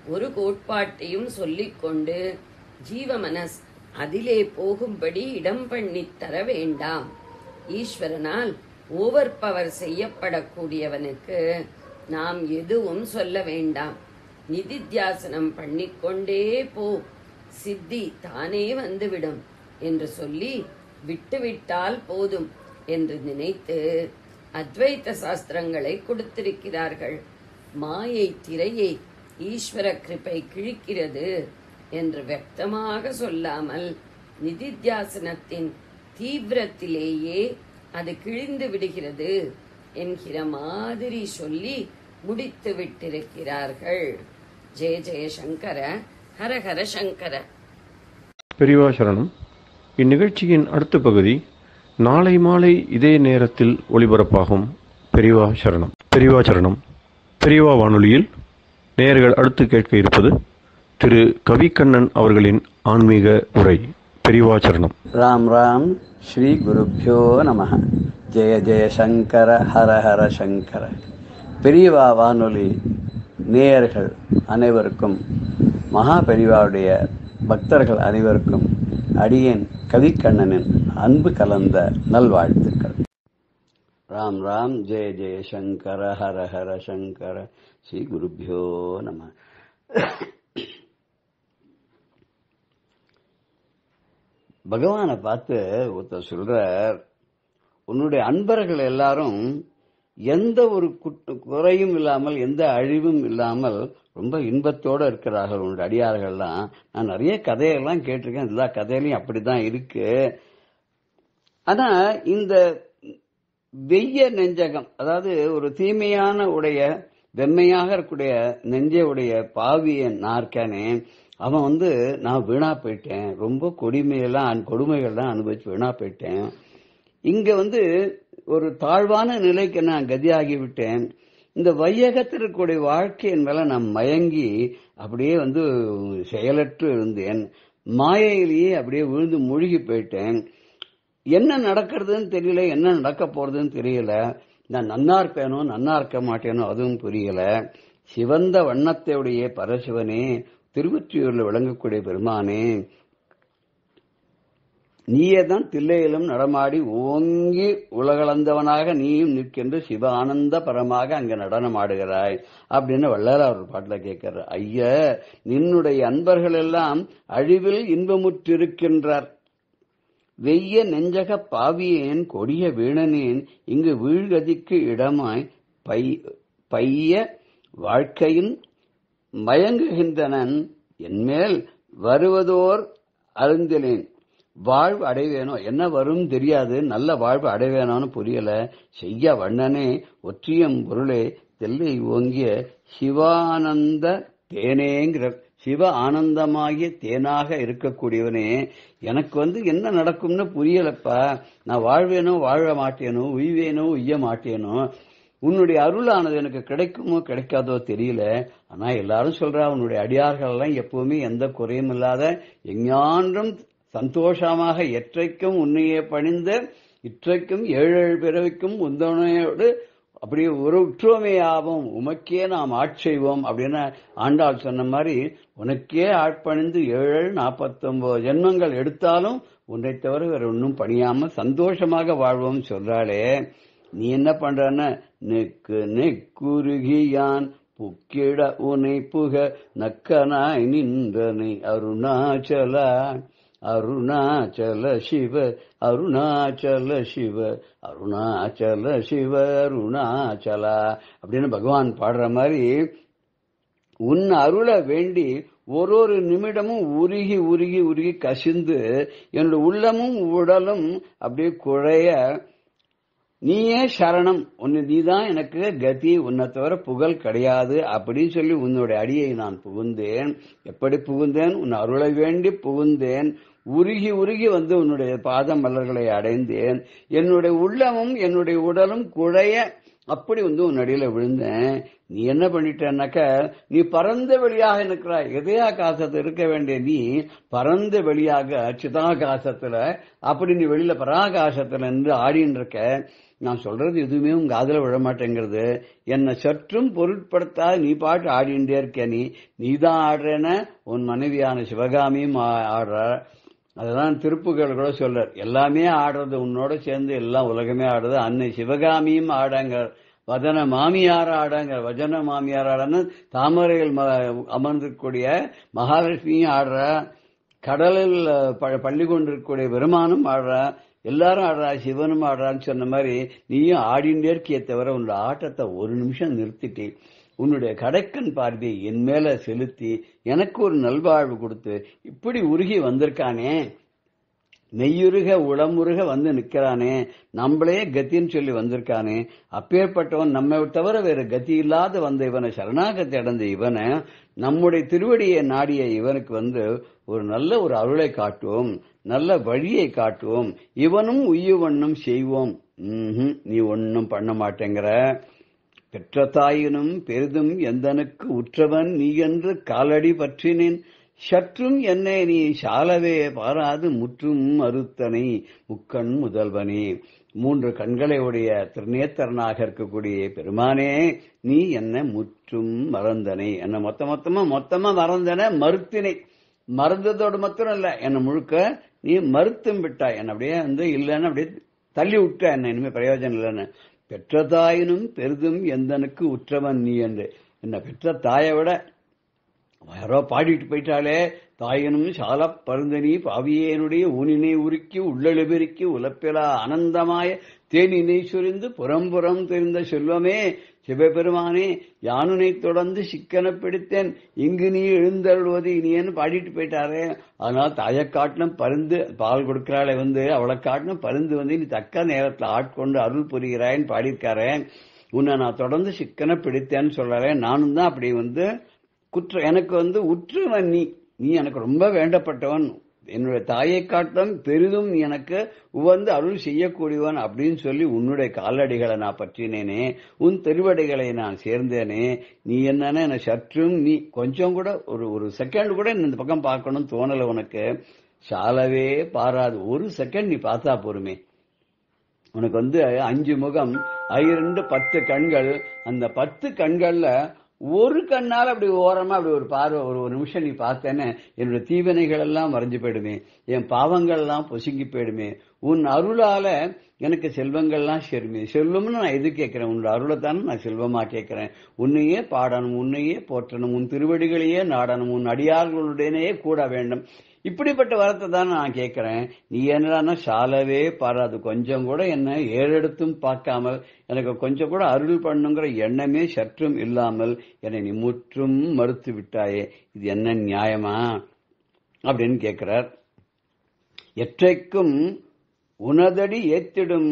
C: ஒரு கோட்பாட்டையும் சொல்லிக்கொண்டு ஜீவமனஸ் அதிலே போகும்படி இடம் பண்ணித் தர வேண்டாம் ஈஸ்வரனால் ஓவர் பவர் செய்யப்படக்கூடியவனுக்கு நாம் எதுவும் சொல்ல வேண்டாம் நிதித்தியாசனம் பண்ணிக்கொண்டே போ சித்தி தானே வந்துவிடும் என்று சொல்லி விட்டுவிட்டால் போதும் என்று நினைத்து அத்வைத சாஸ்திரங்களை கொடுத்திருக்கிறார்கள் மாயை திரையை ஈஸ்வர கிருபை கிழிக்கிறது என்று व्यक्तமாக சொல்லாமல் நிதித்தியாசனத்தின் தீவிரத்திலேயே அது கிழிந்து விடுகிறது என்கிற மாதிரி சொல்லி முடித்து விட்டிருக்கிறார்கள் ஜெய ஜெயசங்கர ஹர ஹர சங்கர
A: பெரியவா சரணம் இந்நிகழ்ச்சியின் அடுத்த பகுதி நாளை மாலை இதே நேரத்தில் ஒளிபரப்பாகும் பெரியவா சரணம் பெரியவா சரணம் பெரியவா வானொலியில் நேயர்கள் அடுத்து கேட்க இருப்பது திரு கவிக்கண்ணன் அவர்களின் ஆன்மீக உரை பெரியவா சரணம்
D: ராம் ராம் ஸ்ரீ குருப்பியோ நம ஜெய ஜெய சங்கர ஹர ஹர சங்கர பெரியவா வானொலி நேயர்கள் அனைவருக்கும் மகா பெரியவாவுடைய பக்தர்கள் அனைவருக்கும் அடியேன் கவிக்கண்ணனின் அன்பு கலந்த நல்வாழ்த்துக்கள் ராம் ராம் ஜெய ஜெய சங்கர ஹர ஹர சங்கர ஸ்ரீ குருப்பியோ நம பகவானை பார்த்து ஒருத்தர் சொல்றார் உன்னுடைய அன்பர்கள் எல்லாரும் எந்த ஒரு குட்- குறையும் இல்லாமல் எந்த அழிவும் இல்லாமல் ரொம்ப இன்பத்தோட இருக்கிறார்கள் உன்னுடைய அடியார்கள்லாம் நான் நிறைய கதையெல்லாம் கேட்டிருக்கேன் எல்லா கதையிலையும் அப்படிதான் இருக்கு ஆனா இந்த வெய்ய நெஞ்சகம் அதாவது ஒரு தீமையான உடைய வெம்மையாக இருக்கக்கூடிய நெஞ்ச உடைய பாவியன் நாற்கானே அவன் வந்து நான் வீணா போயிட்டேன் ரொம்ப கொடுமையெல்லாம் கொடுமைகள்லாம் அனுபவிச்சு வீணா போயிட்டேன் இங்க வந்து ஒரு தாழ்வான நிலைக்கு நான் கதியாகி விட்டேன் இந்த வையகத்தில் இருக்கக்கூடிய வாழ்க்கையின் மேல நான் மயங்கி அப்படியே வந்து செயலற்று இருந்தேன் மாயையிலேயே அப்படியே விழுந்து மூழ்கி போயிட்டேன் என்ன நடக்கிறதுன்னு தெரியல என்ன நடக்க போறதுன்னு தெரியல நான் நன்னா இருப்பேனோ நன்னா இருக்க மாட்டேனோ அதுவும் புரியல சிவந்த வண்ணத்தையுடைய பரசிவனே திருவொற்றியூர்ல விளங்கக்கூடிய பெருமானே நீயே தான் தில்லையிலும் நடமாடி ஓங்கி உலகளந்தவனாக நீயும் நிற்கின்ற சிவ ஆனந்த பரமாக அங்க நடனமாடுகிறாய் அப்படின்னு வள்ளலார் ஒரு பாட்டுல கேட்கிறார் ஐய நின்னுடைய அன்பர்கள் எல்லாம் அழிவில் இன்பமுற்றிருக்கின்றார் வெய்ய நெஞ்சக பாவியேன் கொடிய வீணனேன் இங்கு வீழ்கதிக்கு இடமாய் பை பைய வாழ்க்கையின் மயங்குகின்றனன் என்மேல் வருவதோர் அருந்திலேன் வாழ்வு அடைவேனோ என்ன வரும் தெரியாது நல்ல வாழ்வு அடைவேனோன்னு புரியல செய்ய வண்ணனே ஒற்றியம் பொருளே தெல்லை ஓங்கிய சிவானந்த தேனேங்கிற சிவ ஆனந்தமாகிய தேனாக இருக்கக்கூடியவனே எனக்கு வந்து என்ன நடக்கும்னு புரியலப்பா நான் வாழ்வேனோ வாழ மாட்டேனோ உய்வேனோ உய்ய மாட்டேனோ உன்னுடைய அருளானது எனக்கு கிடைக்குமோ கிடைக்காதோ தெரியல ஆனா எல்லாரும் சொல்றா உன்னுடைய அடியார்கள் எல்லாம் எப்பவுமே எந்த குறையும் இல்லாத எஞ்ஞான்றும் சந்தோஷமாக எற்றைக்கும் உன்னையே பணிந்த இற்றைக்கும் ஏழேழு பிறவிக்கும் உந்தனையோடு அப்படியே ஒரு உற்றுமையாவோம் உமக்கே நாம் ஆட்செய்வோம் அப்படின்னு ஆண்டாள் சொன்ன மாதிரி உனக்கே ஆட்பணிந்து ஏழு நாற்பத்தொன்பது ஜென்மங்கள் எடுத்தாலும் உன்னை தவிர வேற ஒன்றும் பணியாம சந்தோஷமாக வாழ்வோம் சொல்றாளே நீ என்ன பண்றன்னா நெக்கு நெக்குருகியான் புக்கிட உனை புக நக்கனாய் நின்றனை அருணாச்சலா அருணாச்சல சிவ அருணாச்சல சிவ அருணாச்சல சிவ அருணாச்சலா அப்படின்னு பகவான் பாடுற மாதிரி உன் அருளை வேண்டி ஒரு ஒரு நிமிடமும் உருகி உருகி உருகி கசிந்து என்னோட உள்ளமும் உடலும் அப்படியே குழைய நீயே சரணம் உன்னை நீதான் எனக்கு கதி உன்னை தவிர புகழ் கிடையாது அப்படின்னு சொல்லி உன்னுடைய அடியை நான் புகுந்தேன் எப்படி புகுந்தேன் உன் அருளை வேண்டி புகுந்தேன் உருகி உருகி வந்து உன்னுடைய பாத மலர்களை அடைந்தேன் என்னுடைய உள்ளமும் என்னுடைய உடலும் குழைய அப்படி வந்து உன் அடியில விழுந்தேன் நீ என்ன பண்ணிட்டனாக்க நீ பரந்த வெளியாக இருக்கிறாய் இதயாகாசத்தில் இருக்க வேண்டிய நீ பரந்த வெளியாக சிதாகாசத்துல அப்படி நீ வெளியில பராகாசத்துல நின்று ஆடின்னு இருக்க நான் சொல்றது எதுவுமே உங்க காதுல விழ மாட்டேங்கிறது என்னை சற்றும் பொருட்படுத்தாத நீ பாட்டு ஆடிண்டே இருக்க நீ நீதான் ஆடுறேன உன் மனைவியான சிவகாமியும் ஆ- ஆடுற அதெல்லாம் திருப்புகள் கூட சொல்றார் எல்லாமே ஆடுறது உன்னோட சேர்ந்து எல்லாம் உலகமே ஆடுறது அன்னை சிவகாமியும் ஆடாங்க வதன மாமியார் ஆடாங்க வஜன மாமியார் ஆடன்னு தாமரையில் ம- அமர்ந்திருக்கக்கூடிய மகாலட்சுமியும் ஆடுற கடலில் ப- பள்ளி கொண்டிருக்கக்கூடிய பெருமானும் ஆடுறா எல்லாரும் ஆடுறா சிவனும் ஆடுறான்னு சொன்ன மாதிரி நீயும் ஆடிண்டே இருக்கியே தவிர உன்னோட ஆட்டத்தை ஒரு நிமிஷம் நிறுத்திட்டு உன்னுடைய கடைக்கன் பார்வையை என் மேல செலுத்தி எனக்கு ஒரு நல்வாழ்வு கொடுத்து இப்படி உருகி வந்திருக்கானே மெய்யுருக உளமுருக வந்து நிக்கிறானே நம்மளே கத்தின்னு சொல்லி வந்திருக்கானே அப்பேற்பட்டவன் நம்மை தவிர வேற கதி இல்லாத வந்த இவனை சரணாகத்தை அடைந்த இவனை நம்முடைய திருவடியை நாடிய இவனுக்கு வந்து ஒரு நல்ல ஒரு அருளை காட்டுவோம் நல்ல வழியை காட்டுவோம் இவனும் உய்யவண்ணும் செய்வோம் ம்ஹும், நீ ஒன்னும் பண்ண மாட்டேங்கிற பெற்ற தாயினும் பெரிதும் எந்தனுக்கு உற்றவன் நீ என்று காலடி பற்றினேன் சற்றும் என்னை நீ சாலவே பாராது முற்றும் மறுத்தனை முக்கண் முதல்வனே மூன்று கண்களை உடைய திருநேத்தரனாக இருக்கக்கூடிய பெருமானே நீ என்ன முற்றும் மறந்தனை என்ன மொத்த மொத்தமா மொத்தமா மறந்தன மறுத்தினை மறந்ததோடு மாத்திரம் இல்ல என்ன முழுக்க நீ மறுத்தும் விட்டாய் என்ன அப்படியே வந்து இல்லைன்னு அப்படியே தள்ளி விட்ட என்ன இனிமே பிரயோஜனம் இல்லைன்னு பெற்ற தாயினும் பெரிதும் எந்தனுக்கு உற்றவன் நீ என்று என்ன பெற்ற தாயை விட யாரோ பாடிட்டு போயிட்டாலே தாயினும் சால பருந்தனி பாவியேனுடைய ஊனினை உருக்கி உள்ளெழுபெருக்கி உலப்பிலா ஆனந்தமாய தேனினை சுரிந்து புறம்புறம் தெரிந்த செல்வமே சிவபெருமானே யானுனை தொடர்ந்து சிக்கன பிடித்தேன் இங்கு நீ எழுந்தருள்வது இனியன்னு பாடிட்டு போயிட்டாரே அதனால தாயை காட்டிலும் பருந்து பால் கொடுக்கிறாளே வந்து அவளை காட்டிலும் பருந்து வந்து நீ தக்க நேரத்தில் ஆட்கொண்டு அருள் புரிகிறாய்ன்னு பாடியிருக்காரே உன்னை நான் தொடர்ந்து சிக்கன பிடித்தேன்னு சொல்றேன் நானும் தான் அப்படி வந்து குற்ற எனக்கு வந்து உற்றுவன் நீ நீ எனக்கு ரொம்ப வேண்டப்பட்டவன் என்னுடைய தாயை காட்டும் பெரிதும் நீ எனக்கு உவந்து அருள் செய்யக்கூடியவன் அப்படின்னு சொல்லி உன்னுடைய காலடிகளை நான் பற்றினேனே உன் திருவடிகளை நான் சேர்ந்தேனே நீ என்னன்னு என்ன சற்றும் நீ கொஞ்சம் கூட ஒரு ஒரு செகண்ட் கூட இந்த பக்கம் பார்க்கணும் தோணல உனக்கு சாலவே பாராது ஒரு செகண்ட் நீ பார்த்தா போருமே உனக்கு வந்து அஞ்சு முகம் ஐரெண்டு பத்து கண்கள் அந்த பத்து கண்கள்ல ஒரு கண்ணால் அப்படி ஓரமா அப்படி ஒரு பார்வை ஒரு ஒரு நிமிஷம் நீ பார்த்தேன்னு என்னோட தீவினைகள் எல்லாம் மறைஞ்சு போயிடுமே என் பாவங்கள் எல்லாம் பொசுங்கி போயிடுமே உன் அருளால எனக்கு செல்வங்கள்லாம் சேருமே செல்வம்னு நான் எது கேட்கிறேன் உன் அருளை தானே நான் செல்வமா கேட்கிறேன் உன்னையே பாடணும் உன்னையே போற்றணும் உன் திருவடிகளையே நாடணும் உன் அடியார்களுடனே கூட வேண்டும் இப்படிப்பட்ட வரத்தை தான் நான் கேட்கிறேன் நீ என்னடான்னா சாலவே பாராது கொஞ்சம் கூட என்ன ஏறெடுத்தும் பார்க்காமல் எனக்கு கொஞ்சம் கூட அருள் பண்ணுங்கிற எண்ணமே சற்றும் இல்லாமல் என்னை நீ முற்றும் மறுத்து விட்டாயே இது என்ன நியாயமா அப்படின்னு கேட்கிறார் எற்றைக்கும் உனதடி ஏத்திடும்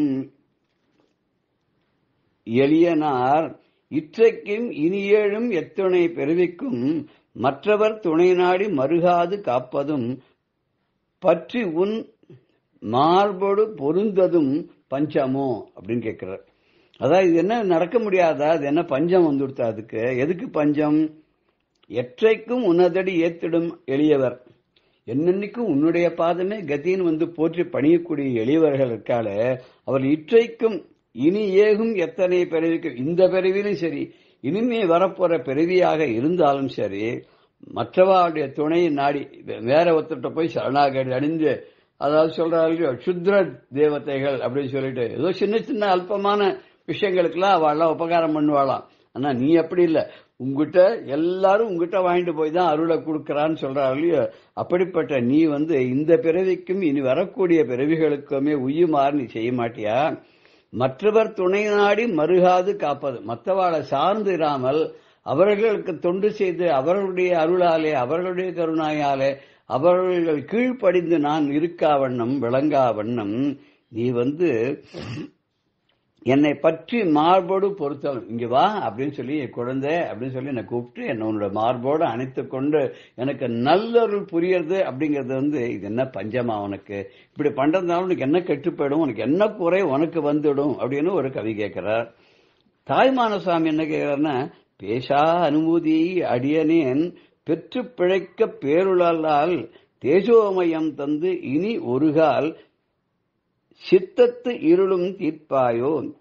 D: எளியனார் இற்றைக்கும் இனியேழும் எத்துணை பெருவிக்கும் மற்றவர் துணை நாடி மருகாது காப்பதும் பற்றி உன் மார்போடு பொருந்ததும் பஞ்சமோ அப்படின்னு கேட்கிறார் அதான் இது என்ன நடக்க முடியாதா அது என்ன பஞ்சம் வந்துடுத்தா அதுக்கு எதுக்கு பஞ்சம் எற்றைக்கும் உனதடி ஏத்திடும் எளியவர் என்னன்னைக்கும் உன்னுடைய பாதமே கதின்னு வந்து போற்றி பணியக்கூடிய எளியவர்கள் இருக்காளே அவர் இற்றைக்கும் இனி ஏகும் எத்தனை பிறவிக்கும் இந்த பிறவிலும் சரி இனிமே வரப்போற பிறவியாக இருந்தாலும் சரி மற்றவாளுடைய துணையை நாடி வேற ஒருத்தர்கிட்ட போய் சரணாகடி அணிந்து அதாவது சொல்றாங்க சுத்ர தேவதைகள் அப்படின்னு சொல்லிட்டு ஏதோ சின்ன சின்ன அல்பமான விஷயங்களுக்கெல்லாம் அவள்லாம் உபகாரம் பண்ணுவாளாம் ஆனா நீ அப்படி இல்ல உங்ககிட்ட எல்லாரும் உங்ககிட்ட வாங்கிட்டு போய் தான் அருளை கொடுக்கறான்னு சொல்றாரு இல்லையோ அப்படிப்பட்ட நீ வந்து இந்த பிறவிக்கும் இனி வரக்கூடிய பிறவிகளுக்குமே உய்யுமாறு நீ செய்ய மாட்டியா மற்றவர் துணை நாடி மருகாது காப்பது மற்றவாளை சார்ந்து இராமல் அவர்களுக்கு தொண்டு செய்து அவர்களுடைய அருளாலே அவர்களுடைய கருணாயாலே அவர்கள் கீழ்ப்படிந்து நான் இருக்கா வண்ணம் விளங்கா வண்ணம் நீ வந்து என்னை பற்றி மார்போடு பொருத்தலும் இங்க வா அப்படின்னு சொல்லி என் குழந்தை அப்படின்னு சொல்லி என்னை கூப்பிட்டு என்னை உன்னோட மார்போடு அணைத்து கொண்டு எனக்கு நல்லொருள் புரியறது அப்படிங்கறது வந்து இது என்ன பஞ்சமா உனக்கு இப்படி பண்றதுனால உனக்கு என்ன கெட்டு போயிடும் உனக்கு என்ன குறை உனக்கு வந்துடும் அப்படின்னு ஒரு கவி கேட்கிறார் தாய்மான சுவாமி என்ன கேட்கிறாருன்னா பேசா அனுமதி அடியனேன் பெற்று பிழைக்க பேருளால் தேஜோமயம் தந்து இனி ஒருகால் சித்தத்து இருளும் தீர்ப்பாயோ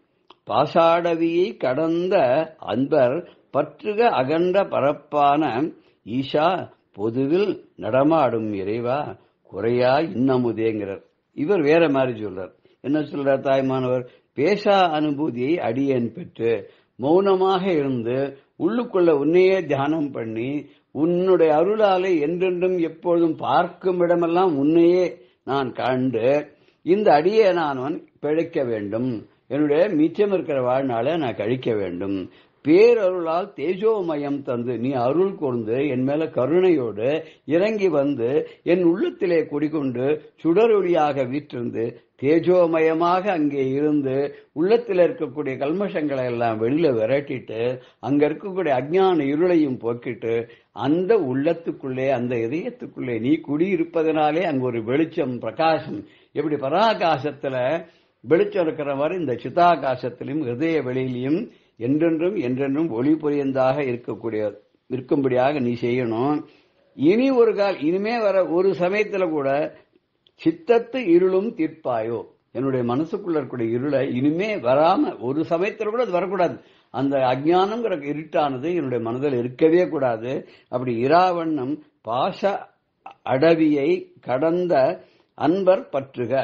D: பாசாடவியை கடந்த அன்பர் பற்றுக அகன்ற பரப்பான ஈஷா பொதுவில் நடமாடும் இறைவா குறையா இன்னமுதேங்கிறார் இவர் வேற மாதிரி சொல்றார் என்ன சொல்றார் தாய்மானவர் பேசா அனுபூதியை அடியேன் பெற்று மௌனமாக இருந்து உள்ளுக்குள்ள உன்னையே தியானம் பண்ணி உன்னுடைய அருளாலே என்றென்றும் எப்பொழுதும் பார்க்கும் இடமெல்லாம் உன்னையே நான் கண்டு இந்த அடியே நான் பிழைக்க வேண்டும் என்னுடைய மிச்சம் இருக்கிற வாழ்நாளை நான் கழிக்க வேண்டும் பேரருளால் தேஜோமயம் தந்து நீ அருள் கூர்ந்து என் மேல கருணையோடு இறங்கி வந்து என் உள்ளத்திலே குடிகொண்டு சுடரொளியாக வீற்றிருந்து தேஜோமயமாக அங்கே இருந்து உள்ளத்தில் இருக்கக்கூடிய கல்மஷங்களை எல்லாம் வெளியில விரட்டிட்டு அங்க இருக்கக்கூடிய அஜ்ஞான இருளையும் போக்கிட்டு அந்த உள்ளத்துக்குள்ளே அந்த இதயத்துக்குள்ளே நீ குடியிருப்பதனாலே அங்க ஒரு வெளிச்சம் பிரகாசம் எப்படி பராகாசத்துல வெளிச்சம் இருக்கிற மாதிரி இந்த சிதாகாசத்திலும் ஹிருதய வெளியிலையும் என்றென்றும் என்றென்றும் ஒளி புரியந்தாக இருக்கக்கூடிய இருக்கும்படியாக நீ செய்யணும் இனி ஒரு கால் இனிமே வர ஒரு சமயத்துல கூட சித்தத்து இருளும் தீர்ப்பாயோ என்னுடைய மனசுக்குள்ள இருக்கக்கூடிய இருளை இனிமே வராம ஒரு சமயத்துல கூட அது வரக்கூடாது அந்த அஜ்ஞானம்ங்கிற இருட்டானது என்னுடைய மனதில் இருக்கவே கூடாது அப்படி இராவண்ணம் பாச அடவியை கடந்த அன்பர் பற்றுக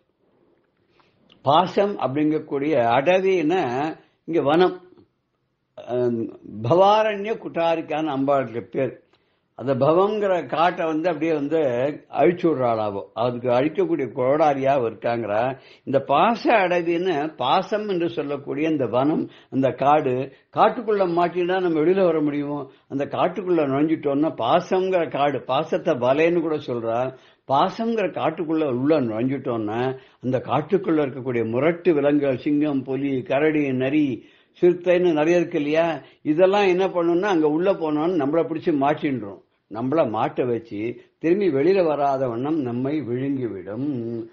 D: பாசம் அப்படிங்கக்கூடிய அடவின்னா இங்க வனம் அஹ், பவாரண்ய குட்டாரிக்கான அம்பாளுக்கு பேர் அந்த பவங்கிற காட்டை வந்து அப்படியே வந்து அழிச்சு விடுறாளாவோ அதுக்கு அழிக்கக்கூடிய கோடாரியாவும் இருக்காங்கிற இந்த பாச அடவின்னு பாசம் என்று சொல்லக்கூடிய இந்த வனம் அந்த காடு காட்டுக்குள்ள மாட்டினா நம்ம வெளியில வர முடியுமோ அந்த காட்டுக்குள்ள நுழைஞ்சிட்டோம்னா பாசம்ங்கிற காடு பாசத்தை வலைன்னு கூட சொல்றா பாசங்கிற காட்டுக்குள்ள உள்ள நுழைஞ்சிட்டோம்னா அந்த காட்டுக்குள்ள இருக்கக்கூடிய முரட்டு விலங்குகள் சிங்கம் புலி கரடி நரி சிறுத்தைன்னு நிறைய இருக்கு இல்லையா இதெல்லாம் என்ன பண்ணும்னா அங்க உள்ள போனோம்னு நம்மள பிடிச்சு மாட்டின்றோம் நம்மள மாட்ட வச்சு திரும்பி வெளியில வராத வண்ணம் நம்மை விழுங்கிவிடும்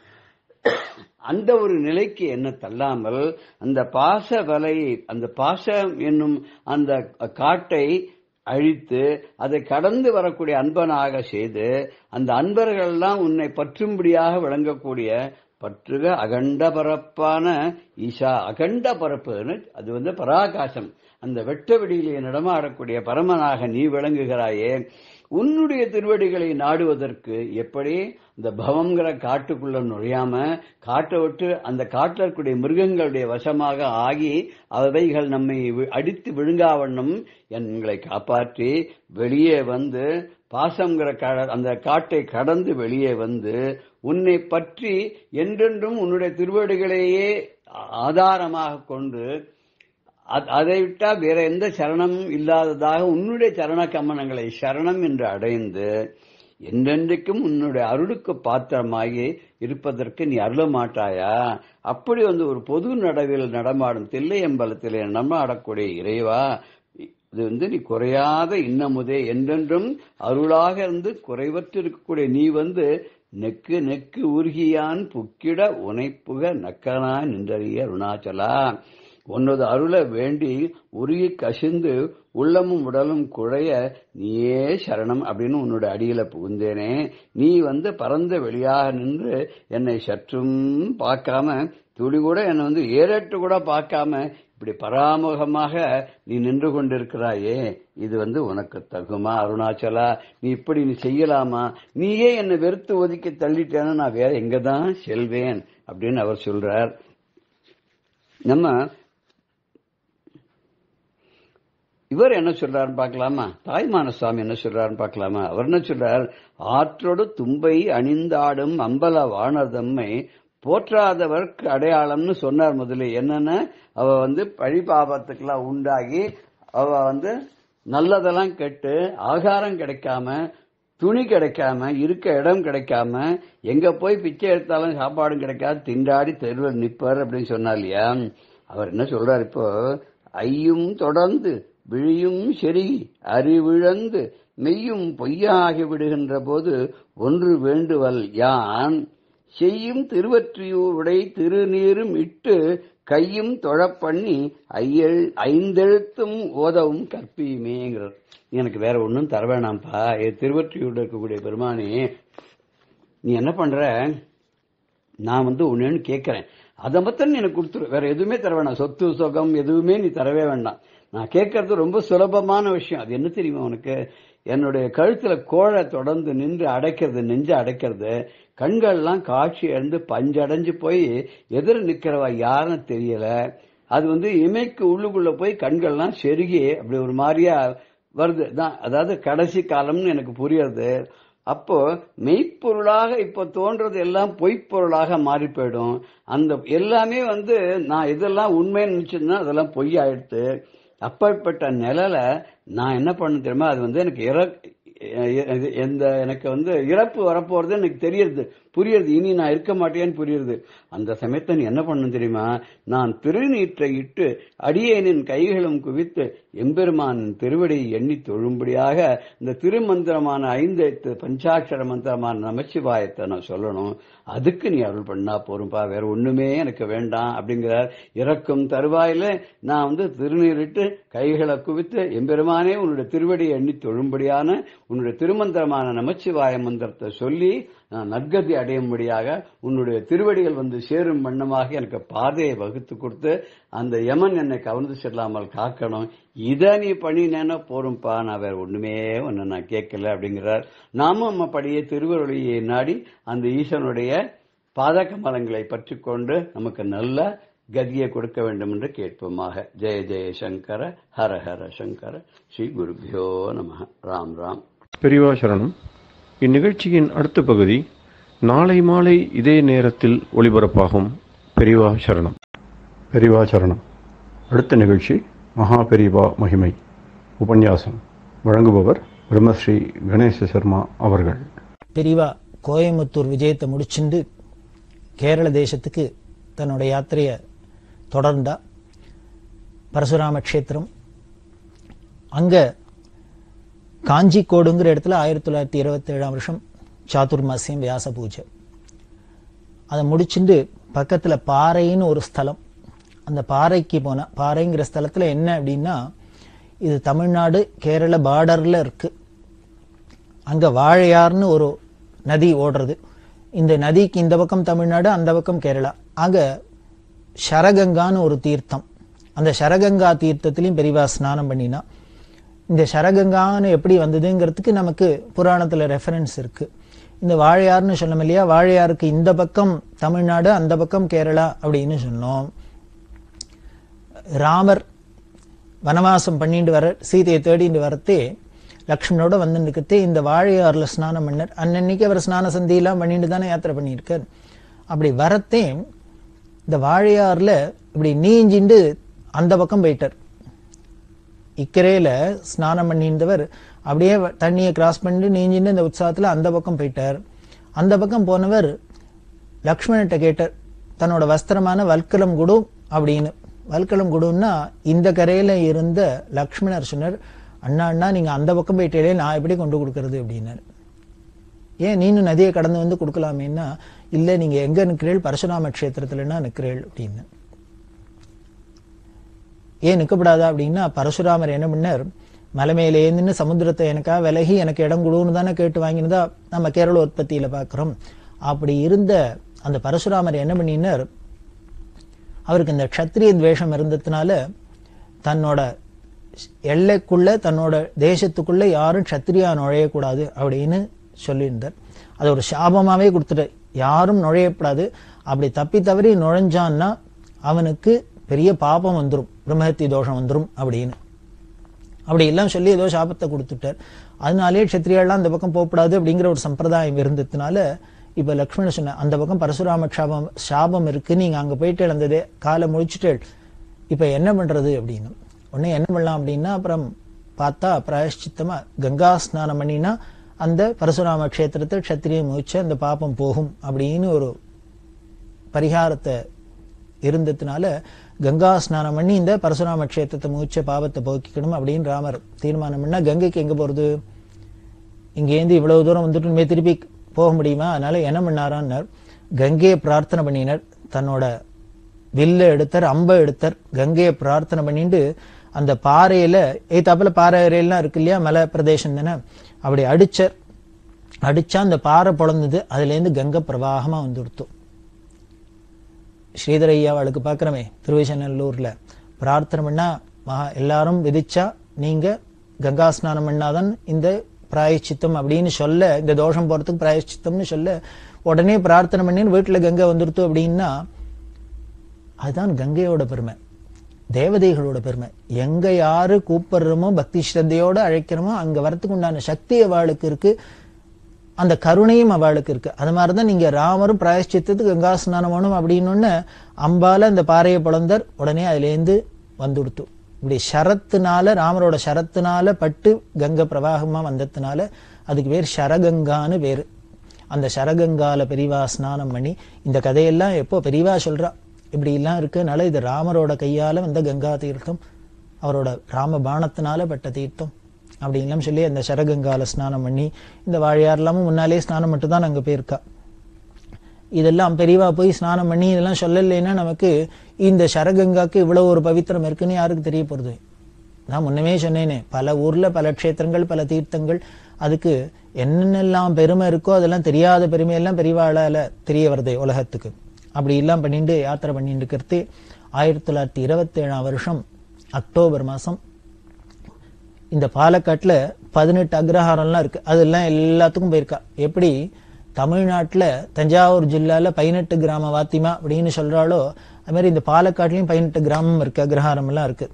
D: அந்த ஒரு நிலைக்கு என்ன தள்ளாமல் அந்த பாச வலையை அந்த பாசம் என்னும் அந்த காட்டை அழித்து அதை கடந்து வரக்கூடிய அன்பனாக செய்து அந்த அன்பர்கள் எல்லாம் உன்னை பற்றும்படியாக விளங்கக்கூடிய பற்றுக அகண்ட பரப்பான ஈஷா அகண்ட பரப்புன்னு அது வந்து பராகாசம் அந்த வெட்ட வெளியிலே நடமாடக்கூடிய பரமனாக நீ விளங்குகிறாயே உன்னுடைய திருவடிகளை நாடுவதற்கு எப்படி இந்த பவங்கிற காட்டுக்குள்ள நுழையாம காட்டை விட்டு அந்த காட்டில் இருக்கக்கூடிய மிருகங்களுடைய வசமாக ஆகி அவைகள் நம்மை வி- அடித்து விழுங்காவண்ணம் எங்களை காப்பாற்றி வெளியே வந்து பாசங்கிற கட- அந்த காட்டை கடந்து வெளியே வந்து உன்னை பற்றி என்றென்றும் உன்னுடைய திருவடிகளையே ஆதாரமாக கொண்டு அ- அதை விட்டா வேற எந்த சரணமும் இல்லாததாக உன்னுடைய சரண கமனங்களை சரணம் என்று அடைந்து என்றென்றைக்கும் உன்னுடைய அருளுக்கு பாத்திரமாகி இருப்பதற்கு நீ அருள மாட்டாயா அப்படி வந்து ஒரு பொது நடவில் நடமாடும் தில்லையம்பலத்திலே நடமாடக்கூடிய இறைவா இது வந்து நீ குறையாத இன்னமுதே என்றென்றும் அருளாக இருந்து குறைவற்று இருக்கக்கூடிய நீ வந்து நெக்கு நெக்கு உருகியான் புக்கிட உனைப்புக நக்கனா நின்றறிய அருணாச்சலா உன்னது அருளை வேண்டி உருகி கசிந்து உள்ளமும் உடலும் குழைய நீயே சரணம் அப்படின்னு உன்னோட அடியில புகுந்தேனே நீ வந்து பரந்த வெளியாக நின்று என்னை சற்றும் பார்க்காம துளி கூட என்னை வந்து ஏறட்டு கூட பார்க்காம இப்படி பராமுகமாக நீ நின்று கொண்டிருக்கிறாயே இது வந்து உனக்கு தகுமா அருணாச்சலா நீ இப்படி நீ செய்யலாமா நீயே என்னை வெறுத்து ஒதுக்கி தள்ளிட்டேன்னா நான் வேற எங்க தான் செல்வேன் அப்படின்னு அவர் சொல்றார் நம்ம இவர் என்ன சொல்றாருன்னு பார்க்கலாமா தாய்மான சுவாமி என்ன சொல்றாருன்னு பார்க்கலாமா அவர் என்ன சொல்றார் ஆற்றோடு தும்பை அணிந்தாடும் அம்பல வானதம்மை போற்றாதவர்க்கு அடையாளம்னு சொன்னார் முதல்ல என்னன்னா அவ வந்து பழி பாபத்துக்கெல்லாம் உண்டாகி அவ வந்து நல்லதெல்லாம் கெட்டு ஆகாரம் கிடைக்காம துணி கிடைக்காம இருக்க இடம் கிடைக்காம எங்க போய் பிச்சை எடுத்தாலும் சாப்பாடும் கிடைக்காது திண்டாடி தெருவில் நிப்பார் அப்படின்னு சொன்னார் இல்லையா அவர் என்ன சொல்றாரு இப்போ ஐயும் தொடர்ந்து விழியும் செருகி அறிவிழந்து மெய்யும் பொய்யாகி விடுகின்ற போது ஒன்று வேண்டுவல் யான் செய்யும் திருவற்றியூருடை திருநீரும் இட்டு கையும் தொழப்பண்ணி ஐயல் ஐந்தெழுத்தும் ஓதவும் கற்பியுமேங்கிறார் எனக்கு வேற ஒன்றும் தர வேணாம்ப்பா என் திருவற்றியூர்ல இருக்கக்கூடிய பெருமானே நீ என்ன பண்ற நான் வந்து ஒன்னு கேட்கிறேன் அதை மட்டும் நீ எனக்கு கொடுத்துரு வேற எதுவுமே தர வேண்டாம் சொத்து சுகம் எதுவுமே நீ தரவே வேண்டாம் நான் கேட்கறது ரொம்ப சுலபமான விஷயம் அது என்ன தெரியுமா உனக்கு என்னுடைய கழுத்துல கோழை தொடர்ந்து நின்று அடைக்கிறது நெஞ்சு அடைக்கிறது கண்கள்லாம் காட்சி இழந்து பஞ்சடைஞ்சு போய் எதிர நிக்கிறவ யாருன்னு தெரியல அது வந்து இமைக்கு உள்ளுக்குள்ள போய் கண்கள்லாம் செருகி அப்படி ஒரு மாதிரியா வருது தான் அதாவது கடைசி காலம்னு எனக்கு புரியுறது அப்போ மெய்ப்பொருளாக இப்ப தோன்றது எல்லாம் பொய்ப்பொருளாக மாறி போயிடும் அந்த எல்லாமே வந்து நான் இதெல்லாம் உண்மைன்னு நினைச்சிருந்தா அதெல்லாம் பொய் ஆயிடுத்து அப்பேற்பட்ட நிழல நான் என்ன பண்ண தெரியுமா அது வந்து எனக்கு இற இது எந்த எனக்கு வந்து இறப்பு வரப்போறது எனக்கு தெரியுது புரியுது இனி நான் இருக்க மாட்டேன்னு புரியுது அந்த சமயத்தை நீ என்ன பண்ண தெரியுமா நான் திருநீற்றை இட்டு அடியேனின் கைகளும் குவித்து எம்பெருமான் திருவடியை எண்ணி தொழும்படியாக இந்த திருமந்திரமான ஐந்து பஞ்சாட்சர மந்திரமான நமச்சிவாயத்தை நான் சொல்லணும் அதுக்கு நீ அருள் பண்ணா போரும்பா வேற ஒண்ணுமே எனக்கு வேண்டாம் அப்படிங்கிறார் இறக்கும் தருவாயில நான் வந்து திருநீரிட்டு கைகளை குவித்து எம்பெருமானே உன்னுடைய திருவடியை எண்ணி தொழும்படியான உன்னுடைய திருமந்திரமான நமச்சிவாய மந்திரத்தை சொல்லி நான் நற்கதி அடையும்படியாக உன்னுடைய திருவடிகள் வந்து சேரும் வண்ணமாக எனக்கு பாதையை வகுத்து கொடுத்து அந்த யமன் என்னை கவர்ந்து செல்லாமல் காக்கணும் இதை நீ பண்ணினேன்னா போரும்பா நான் வேற ஒண்ணுமே ஒன்னு நான் கேட்கல அப்படிங்கிறார் நாமும் நம்ம படியே திருவருளியை நாடி அந்த ஈசனுடைய பாத கமலங்களை பற்றி கொண்டு நமக்கு நல்ல கதியை கொடுக்க வேண்டும் என்று கேட்போமாக ஜெய ஜெய சங்கர ஹர ஹர சங்கர ஸ்ரீ குருபியோ நம ராம் ராம்
A: பெரியவா சரணம் இந்நிகழ்ச்சியின் அடுத்த பகுதி நாளை மாலை இதே நேரத்தில் ஒளிபரப்பாகும் பெரியவா சரணம் பெரியவா சரணம் அடுத்த நிகழ்ச்சி மகா பெரியவா மகிமை உபன்யாசம் வழங்குபவர் பிரம்மஸ்ரீ கணேச சர்மா அவர்கள்
B: பெரியவா கோயம்புத்தூர் விஜயத்தை முடிச்சுண்டு கேரள தேசத்துக்கு தன்னோட யாத்திரையை தொடர்ந்தா பரசுராம க்ஷேத்திரம் அங்க காஞ்சிக்கோடுங்கிற இடத்துல ஆயிரத்தி தொள்ளாயிரத்தி இருபத்தி ஏழாம் வருஷம் சாதுர்மாசியம் வியாச பூஜை அதை முடிச்சுட்டு பக்கத்துல பாறைன்னு ஒரு ஸ்தலம் அந்த பாறைக்கு போனா பாறைங்கிற ஸ்தலத்துல என்ன அப்படின்னா இது தமிழ்நாடு கேரள பார்டர்ல இருக்கு அங்க வாழையார்னு ஒரு நதி ஓடுறது இந்த நதிக்கு இந்த பக்கம் தமிழ்நாடு அந்த பக்கம் கேரளா அங்க சரகங்கான்னு ஒரு தீர்த்தம் அந்த சரகங்கா தீர்த்தத்திலையும் பெரியவா ஸ்நானம் பண்ணினா இந்த சரகங்கான்னு எப்படி வந்ததுங்கிறதுக்கு நமக்கு புராணத்துல ரெஃபரன்ஸ் இருக்கு இந்த வாழையார்னு சொன்னோம் இல்லையா வாழையாருக்கு இந்த பக்கம் தமிழ்நாடு அந்த பக்கம் கேரளா அப்படின்னு சொன்னோம் ராமர் வனவாசம் பண்ணிட்டு வர சீதையை தேடிட்டு வரத்தே லக்ஷ்மணோட வந்து நிற்கத்தே இந்த வாழையாறுல ஸ்நானம் பண்ணார் அன்னன்னைக்கு அவர் ஸ்நான சந்தியெல்லாம் பண்ணிட்டு தானே யாத்திரை பண்ணியிருக்கார் அப்படி வரத்தே இந்த வாழையாறுல இப்படி நீஞ்சிண்டு அந்த பக்கம் போயிட்டார் இக்கரையில ஸ்நானம் பண்ணியிருந்தவர் அப்படியே தண்ணியை கிராஸ் பண்ணிட்டு நீஞ்சிட்டு இந்த உற்சாகத்துல அந்த பக்கம் போயிட்டார் அந்த பக்கம் போனவர் லக்ஷ்மணன்ட்ட கேட்டார் தன்னோட வஸ்திரமான வல்கலம் குடு அப்படின்னு வல்கலம் குடுன்னா இந்த கரையில இருந்த லக்ஷ்மணர் சொன்னார் அண்ணா அண்ணா நீங்க அந்த பக்கம் போயிட்டே நான் எப்படி கொண்டு கொடுக்கறது அப்படின்னாரு ஏன் நீனும் நதியை கடந்து வந்து கொடுக்கலாமேன்னா இல்ல நீங்க எங்க நிக்கிறீள் பரசுராம கஷேத்திரத்துலன்னா நிக்கிறீள் அப்படின்னு ஏன் நிற்கப்படாதா அப்படின்னா பரசுராமர் என்ன பண்ணார் மலை மேலே ஏந்துன்னு சமுத்திரத்தை எனக்கா விலகி எனக்கு இடம் கொடுன்னு தானே கேட்டு வாங்கினதா நம்ம கேரள உற்பத்தியில பார்க்கிறோம் அப்படி இருந்த அந்த பரசுராமர் என்ன பண்ணினார் அவருக்கு இந்த க்ஷத்ரிய துவேஷம் இருந்ததுனால தன்னோட எல்லைக்குள்ள தன்னோட தேசத்துக்குள்ள யாரும் க்ஷத்ரியா நுழையக்கூடாது அப்படின்னு சொல்லியிருந்தார் அது ஒரு சாபமாவே கொடுத்துட்டு யாரும் நுழையக்கூடாது அப்படி தப்பி தவறி நுழைஞ்சான்னா அவனுக்கு பெரிய பாபம் வந்துடும் பிரம்மஹத்தி தோஷம் வந்துடும் அப்படின்னு அப்படி எல்லாம் சொல்லி ஏதோ சாபத்தை கொடுத்துட்டார் அதனாலே க்ஷத்ரியாலாம் அந்த பக்கம் போகக்கூடாது அப்படிங்கிற ஒரு சம்பிரதாயம் இருந்ததுனால இப்ப லக்ஷ்மணன் சொன்ன அந்த பக்கம் பரசுராம சாபம் சாபம் இருக்கு நீங்க அங்க போயிட்டு இழந்ததே காலை முடிச்சுட்டு இப்ப என்ன பண்றது அப்படின்னு உடனே என்ன பண்ணலாம் அப்படின்னா அப்புறம் பார்த்தா பிராயஷ்சித்தமா கங்கா ஸ்நானம் பண்ணினா அந்த பரசுராம கஷேத்திரத்தை க்ஷத்திரியை முயற்சி அந்த பாப்பம் போகும் அப்படின்னு ஒரு பரிகாரத்தை இருந்ததுனால கங்கா ஸ்நானம் பண்ணி இந்த பரசுராம கஷேத்திரத்தை முயற்ச பாவத்தை போக்கிக்கணும் அப்படின்னு ராமர் தீர்மானம் பண்ணா கங்கைக்கு எங்க போறது இங்கேருந்து இவ்வளவு தூரம் வந்துட்டு இனிமே திருப்பி போக முடியுமா அதனால என்ன பண்ணாரான்னார் கங்கையை பிரார்த்தனை பண்ணினார் தன்னோட வில்ல எடுத்தார் அம்பை எடுத்தார் கங்கையை பிரார்த்தனை பண்ணிட்டு அந்த பாறையில ஏத்தாப்புல பாறை எல்லாம் இருக்கு இல்லையா மலை பிரதேசம் தானே அப்படி அடிச்சார் அடிச்சா அந்த பாறை பொழந்தது அதுல இருந்து கங்கை பிரவாகமா வந்துடுத்து
E: ஸ்ரீதரையா அவளுக்கு பார்க்குறமே திருவிசநல்லூர்ல பிரார்த்தனை பண்ணா மகா எல்லாரும் விதிச்சா நீங்க கங்கா ஸ்நானம் பண்ணாதான் இந்த பிராயச்சித்தம் அப்படின்னு சொல்ல இந்த தோஷம் போறதுக்கு பிராயச்சித்தம்னு சொல்ல உடனே பிரார்த்தனை பண்ணி வீட்டுல கங்கை வந்துருத்து அப்படின்னா அதுதான் கங்கையோட பெருமை தேவதைகளோட பெருமை எங்க யாரு கூப்பிடுறோமோ பக்தி ஸ்ரத்தையோட அழைக்கிறோமோ அங்க வரத்துக்கு உண்டான சக்தி அவளுக்கு இருக்கு அந்த கருணையும் அவளுக்கு இருக்கு அது மாதிரிதான் நீங்க ராமரும் பிராயஷ்சித்தத்துக்கு கங்கா ஸ்நானம் வேணும் அப்படின்னு அம்பால அந்த பாறையை பிளந்தர் உடனே அதுலேருந்து வந்துடுத்து இப்படி ஷரத்துனால ராமரோட ஷரத்துனால பட்டு கங்கை பிரவாகமா வந்ததுனால அதுக்கு பேர் ஷரகங்கான்னு பேரு அந்த ஷரகங்கால பெரியவா ஸ்நானம் பண்ணி இந்த கதையெல்லாம் எப்போ பெரியவா சொல்றா இப்படி எல்லாம் இருக்குனால இது ராமரோட கையால வந்த கங்கா தீர்த்தம் அவரோட ராம பாணத்தினால பட்ட தீர்த்தம் அப்படின்லாம் சொல்லி அந்த ஷரகங்கால ஸ்நானம் பண்ணி இந்த வாழையார் எல்லாமும் முன்னாலே ஸ்நானம் மட்டும் தான் அங்க போயிருக்கா இதெல்லாம் பெரியவா போய் ஸ்நானம் பண்ணி இதெல்லாம் சொல்லலைன்னா நமக்கு இந்த ஷரகங்காக்கு இவ்வளவு ஒரு பவித்திரம் இருக்குன்னு யாருக்கு தெரிய போறது நான் முன்னமே சொன்னேனே பல ஊர்ல பல க்ஷேத்திரங்கள் பல தீர்த்தங்கள் அதுக்கு என்னென்னலாம் பெருமை இருக்கோ அதெல்லாம் தெரியாத பெருமையெல்லாம் பெரியவாளால தெரிய வருது உலகத்துக்கு அப்படி எல்லாம் பண்ணிட்டு யாத்திரை பண்ணிட்டு இருக்கிறது ஆயிரத்தி தொள்ளாயிரத்தி இருபத்தி ஏழாம் வருஷம் அக்டோபர் மாசம் இந்த பாலக்காட்டுல பதினெட்டு அக்ரஹாரம்லாம் இருக்கு அதெல்லாம் எல்லாத்துக்கும் போயிருக்கா எப்படி தமிழ்நாட்டுல தஞ்சாவூர் ஜில்லால பதினெட்டு கிராம வாத்திமா அப்படின்னு சொல்றாளோ அது மாதிரி இந்த பாலக்காட்டுலயும் பதினெட்டு கிராமம் இருக்கு அக்ரஹாரம் எல்லாம் இருக்கு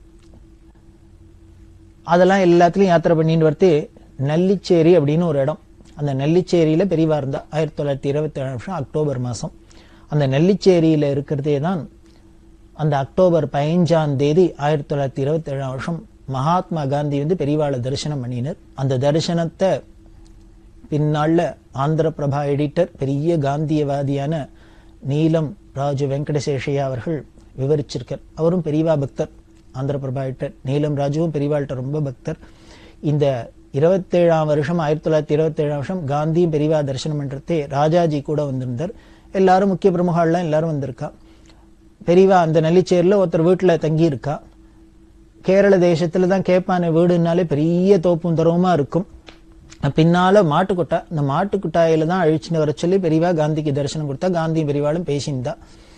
E: அதெல்லாம் எல்லாத்துலயும் யாத்திரை பண்ணிட்டு வரது நெல்லிச்சேரி அப்படின்னு ஒரு இடம் அந்த நெல்லிச்சேரியில பெரியவா இருந்தா ஆயிரத்தி தொள்ளாயிரத்தி இருபத்தி ஏழு வருஷம் அக்டோபர் மாசம் அந்த நெல்லிச்சேரியில இருக்கிறதே தான் அந்த அக்டோபர் பதினஞ்சாம் தேதி ஆயிரத்தி தொள்ளாயிரத்தி இருபத்தி ஏழாம் வருஷம் மகாத்மா காந்தி வந்து பெரியவாளை தரிசனம் பண்ணினர் அந்த தரிசனத்தை பின்னால ஆந்திர பிரபா எடிட்டர் பெரிய காந்தியவாதியான நீலம் ராஜு வெங்கடசேஷையா அவர்கள் விவரிச்சிருக்கார் அவரும் பெரியவா பக்தர் ஆந்திர பிரபா எடிட்டர் நீலம் ராஜுவும் பெரியவாள்கிட்ட ரொம்ப பக்தர் இந்த இருபத்தேழாம் வருஷம் ஆயிரத்தி தொள்ளாயிரத்தி இருபத்தேழாம் வருஷம் காந்தியும் பெரியவா தரிசனம் பண்றதே ராஜாஜி கூட வந்திருந்தார் எல்லாரும் முக்கிய பிரமுகள்லாம் எல்லாரும் வந்திருக்கா பெரியவா அந்த நெல்லிச்சேரில் ஒருத்தர் வீட்டுல தங்கி இருக்கா கேரள தேசத்துல தான் கேப்பான வீடுனாலே பெரிய தோப்பும் தரவுமா இருக்கும் பின்னால மாட்டுக்கொட்டா இந்த மாட்டுக்குட்டாயில தான் அழிச்சுன்னு வர சொல்லி பெரியவா காந்திக்கு தரிசனம் கொடுத்தா காந்தி பெரியவாளும் பேசியிருந்தா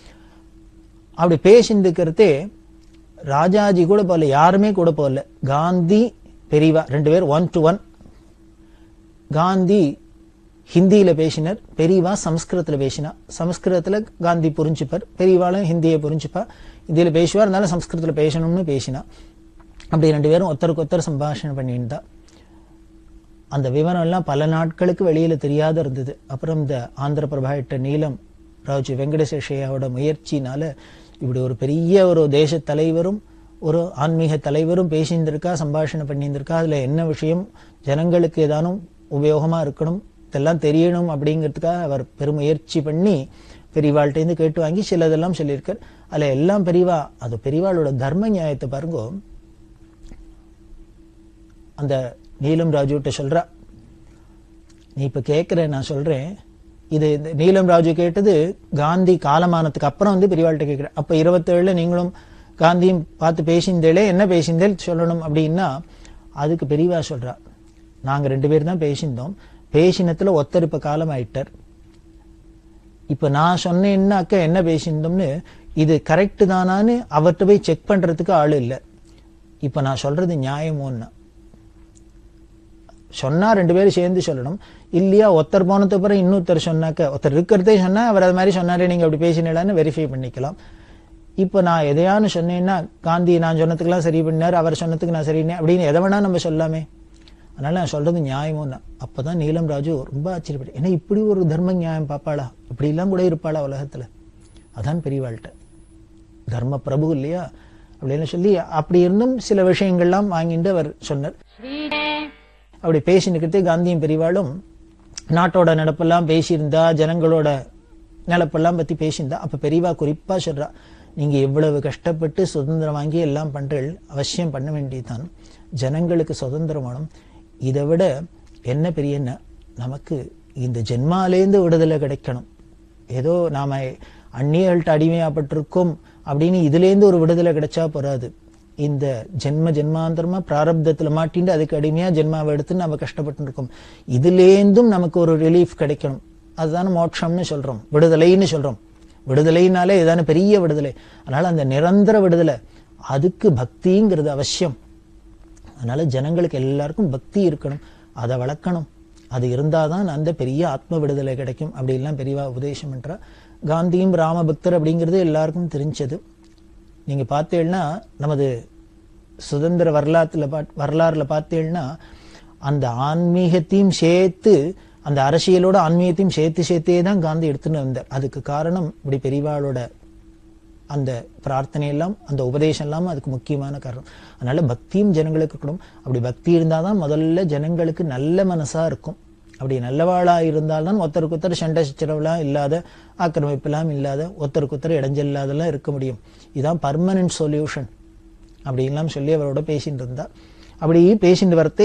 E: அப்படி பேசியிருந்துக்கிறதே ராஜாஜி கூட போகல யாருமே கூட போகல காந்தி பெரியவா ரெண்டு பேர் ஒன் டு ஒன் காந்தி ஹிந்தியில பேசினர் பெரியவா சமஸ்கிருதத்துல பேசினா சமஸ்கிருதத்துல காந்தி புரிஞ்சுப்பார் பெரியவாளும் ஹிந்தியை புரிஞ்சுப்பா ஹிந்தியில பேசுவார் இருந்தாலும் சமஸ்கிருதத்துல பேசணும்னு பேசினா அப்படி ரெண்டு பேரும் ஒருத்தருக்கு ஒருத்தர் சம்பாஷணை பண்ணியிருந்தா அந்த விவரம் எல்லாம் பல நாட்களுக்கு வெளியில தெரியாத இருந்தது அப்புறம் இந்த ஆந்திர பிரபாயிட்ட நீலம் ராஜு வெங்கடசேஷையாவோட முயற்சினால இப்படி ஒரு பெரிய ஒரு தேச தலைவரும் ஒரு ஆன்மீக தலைவரும் பேசியிருந்திருக்கா சம்பாஷணை பண்ணியிருந்திருக்கா அதுல என்ன விஷயம் ஜனங்களுக்கு ஏதானும் உபயோகமா இருக்கணும் இதெல்லாம் தெரியணும் அப்படிங்கிறதுக்காக அவர் பெருமுயற்சி பண்ணி பெரியவாள்கிட்டேருந்து கேட்டு வாங்கி சிலதெல்லாம் சொல்லியிருக்கார் அதுல எல்லாம் பெரியவா அது பெரியவாளோட தர்ம நியாயத்தை பாருங்க அந்த நீலம் ராஜுகிட்ட சொல்றா நீ இப்ப கேட்கிற நான் சொல்றேன் இது இந்த நீலம் ராஜு கேட்டது காந்தி காலமானதுக்கு அப்புறம் வந்து பெரியவாள்கிட்ட கேட்கிறேன் அப்ப இருபத்தேழுல நீங்களும் காந்தியும் பார்த்து பேசியிருந்தேளே என்ன பேசியிருந்தேல் சொல்லணும் அப்படின்னா அதுக்கு பெரியவா சொல்றா நாங்க ரெண்டு பேர் தான் பேசியிருந்தோம் பேசினத்துல ஒருத்தர் இப்ப காலம் ஆயிட்டார் இப்ப நான் சொன்னேன்னாக்க என்ன பேசியிருந்தோம்னு இது கரெக்ட் தானான்னு அவர்கிட்ட போய் செக் பண்றதுக்கு ஆள் இல்லை இப்ப நான் சொல்றது நியாயமோன்னா சொன்னா ரெண்டு பேரும் சேர்ந்து சொல்லணும் இல்லையா ஒருத்தர் போனதுக்கு அப்புறம் இன்னொருத்தர் சொன்னாக்க ஒருத்தர் இருக்கிறதே சொன்னா அவர் அது மாதிரி சொன்னாரே நீங்க அப்படி பேசினீங்களான்னு வெரிஃபை பண்ணிக்கலாம் இப்போ நான் எதையான்னு சொன்னேன்னா காந்தி நான் சொன்னதுக்கெல்லாம் சரி பண்ணார் அவர் சொன்னதுக்கு நான் சரினே அப்படின்னு எதை வேணா நம்ம சொல்லாமே அதனால நான் சொல்றது நியாயமும் தான் அப்பதான் நீலம் ராஜு ரொம்ப ஆச்சரியப்பட்டு ஏன்னா இப்படி ஒரு தர்ம நியாயம் பாப்பாளா இப்படி எல்லாம் கூட இருப்பாளா உலகத்துல அதான் பெரியவாள்கிட்ட தர்ம பிரபு இல்லையா அப்படின்னு சொல்லி அப்படி இருந்தும் சில விஷயங்கள்லாம் வாங்கிட்டு அவர் சொன்னார் அப்படி பேசினுக்கிட்டே காந்தியும் பெரியவாளும் நாட்டோட நடப்பெல்லாம் பேசியிருந்தா ஜனங்களோட நிலப்பெல்லாம் பத்தி பேசியிருந்தா அப்ப பெரியவா குறிப்பா சொல்றா நீங்க எவ்வளவு கஷ்டப்பட்டு சுதந்திரம் வாங்கி எல்லாம் பண்றீள் அவசியம் பண்ண வேண்டியதுதான் ஜனங்களுக்கு சுதந்திரம் வேணும் இதை விட என்ன பெரிய என்ன நமக்கு இந்த ஜென்மாலேந்து விடுதலை கிடைக்கணும் ஏதோ நாம அந்நியர்கள்ட்ட அடிமையாப்பட்டிருக்கோம் அப்படின்னு இதுலேருந்து ஒரு விடுதலை கிடைச்சா போறாது இந்த ஜென்ம ஜென்மாந்தரமா பிராரப்தத்துல மாட்டிண்டு அதுக்கு அடிமையா ஜென்மாவை எடுத்து நம்ம கஷ்டப்பட்டு இருக்கோம் இதுலேருந்தும் நமக்கு ஒரு ரிலீஃப் கிடைக்கணும் அதுதானே மோட்சம்னு சொல்றோம் விடுதலைன்னு சொல்றோம் விடுதலைனாலே இதான பெரிய விடுதலை அதனால அந்த நிரந்தர விடுதலை அதுக்கு பக்திங்கிறது அவசியம் அதனால ஜனங்களுக்கு எல்லாருக்கும் பக்தி இருக்கணும் அதை வளர்க்கணும் அது இருந்தாதான் அந்த பெரிய ஆத்ம விடுதலை கிடைக்கும் அப்படின்லாம் பெரியவா உபதேசம் பண்றா காந்தியும் ராமபக்தர் அப்படிங்கிறது எல்லாருக்கும் தெரிஞ்சது நீங்க பார்த்தீங்கன்னா நமது சுதந்திர வரலாற்றுல பாத் வரலாறுல பார்த்தீங்கன்னா அந்த ஆன்மீகத்தையும் சேர்த்து அந்த அரசியலோட ஆன்மீகத்தையும் சேர்த்து சேர்த்தே தான் காந்தி எடுத்துன்னு வந்தார் அதுக்கு காரணம் இப்படி பெரியவாளோட அந்த பிரார்த்தனை எல்லாம் அந்த உபதேசம் எல்லாம் அதுக்கு முக்கியமான காரணம் அதனால பக்தியும் ஜனங்களுக்கு இருக்கணும் அப்படி பக்தி இருந்தாதான் முதல்ல ஜனங்களுக்கு நல்ல மனசா இருக்கும் அப்படி நல்லவாளா இருந்தால்தான் ஒருத்தருக்கு ஒருத்தர் சண்டை சச்சரவுலாம் இல்லாத ஆக்கிரமிப்பெல்லாம் இல்லாத ஒருத்தருக்கு ஒருத்தர் இடைஞ்சல் இல்லாதெல்லாம் இருக்க முடியும் இதுதான் பர்மனன்ட் சொல்யூஷன் அப்படின்லாம் சொல்லி அவரோட பேசிட்டு இருந்தா அப்படி பேசிட்டு வரத்தே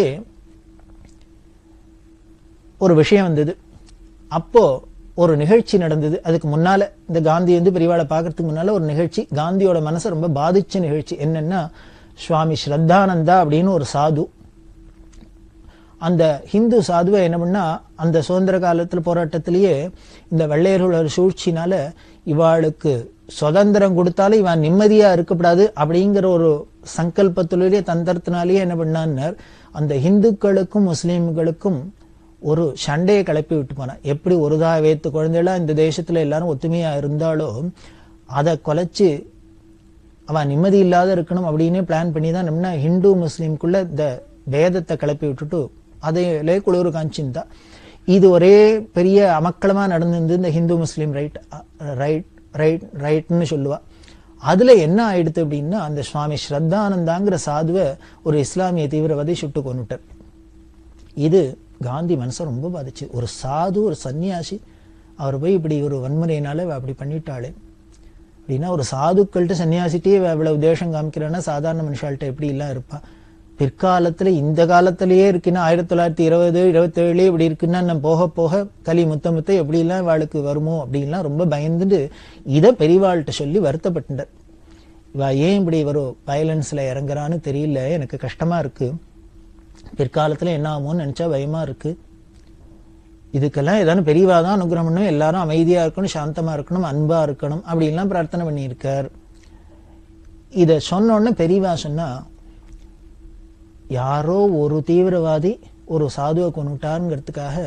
E: ஒரு விஷயம் வந்தது அப்போ ஒரு நிகழ்ச்சி நடந்தது அதுக்கு முன்னால இந்த காந்தி வந்து பெரியவாளை பார்க்கறதுக்கு முன்னால ஒரு நிகழ்ச்சி காந்தியோட மனசை ரொம்ப பாதிச்ச நிகழ்ச்சி என்னன்னா சுவாமி ஸ்ரத்தானந்தா அப்படின்னு ஒரு சாது அந்த ஹிந்து சாதுவை என்ன பண்ணா அந்த சுதந்திர காலத்துல போராட்டத்திலேயே இந்த வெள்ளையர்களோட சூழ்ச்சினால இவாளுக்கு சுதந்திரம் கொடுத்தாலும் இவன் நிம்மதியா இருக்கக்கூடாது அப்படிங்கிற ஒரு சங்கல்பத்திலேயே தந்திரத்தினாலேயே என்ன பண்ணான்னார் அந்த இந்துக்களுக்கும் முஸ்லீம்களுக்கும் ஒரு சண்டையை கிளப்பி விட்டு போனான் எப்படி ஒரு தாய் வைத்து குழந்தைகளா இந்த தேசத்துல எல்லாரும் ஒத்துமையா இருந்தாலும் அதை குலைச்சு அவன் நிம்மதி இல்லாத இருக்கணும் அப்படின்னு பிளான் பண்ணி தான் நம்ம ஹிந்து முஸ்லீம்குள்ள இந்த வேதத்தை கிளப்பி விட்டுட்டு அதையிலே குளிர் காஞ்சிருந்தா இது ஒரே பெரிய அமக்களமா நடந்திருந்து இந்த Hindu Muslim right right right ரைட்னு சொல்லுவா அதுல என்ன ஆயிடுது அப்படின்னா அந்த சுவாமி ஸ்ரத்தானந்தாங்கிற சாதுவை ஒரு இஸ்லாமிய தீவிரவாதி சுட்டு கொண்டுட்டார் இது காந்தி மனசை ரொம்ப பாதிச்சு ஒரு சாது ஒரு சன்னியாசி அவர் போய் இப்படி ஒரு வன்முறையினால இவ அப்படி பண்ணிட்டாளே அப்படின்னா ஒரு சாதுக்கள்கிட்ட சன்னியாசிட்டே இவ இவ்வளவு தேசம் காமிக்கிறான்னா சாதாரண மனுஷால்கிட்ட எப்படி எல்லாம் இருப்பா பிற்காலத்துல இந்த காலத்திலேயே இருக்குன்னா ஆயிரத்தி தொள்ளாயிரத்தி இருபது இருபத்தேழு இப்படி இருக்குன்னா நம்ம போக போக கலி முத்த முத்த எப்படி எல்லாம் இவாளுக்கு வருமோ அப்படின்லாம் ரொம்ப பயந்துட்டு இதை பெரியவாள்கிட்ட சொல்லி வருத்தப்பட்டார் இவ ஏன் இப்படி ஒரு வயலன்ஸ்ல இறங்குறான்னு தெரியல எனக்கு கஷ்டமா இருக்கு பிற்காலத்துல என்ன ஆகுமோன்னு நினைச்சா பயமா இருக்கு இதுக்கெல்லாம் ஏதாவது பெரியவா தான் அனுகிரகம் பண்ணணும் எல்லாரும் அமைதியா இருக்கணும் சாந்தமா இருக்கணும் அன்பா இருக்கணும் அப்படின்லாம் பிரார்த்தனை பண்ணியிருக்கார் இத சொன்ன உடனே பெரியவா சொன்னா யாரோ ஒரு தீவிரவாதி ஒரு சாதுவை கொண்டுட்டாருங்கிறதுக்காக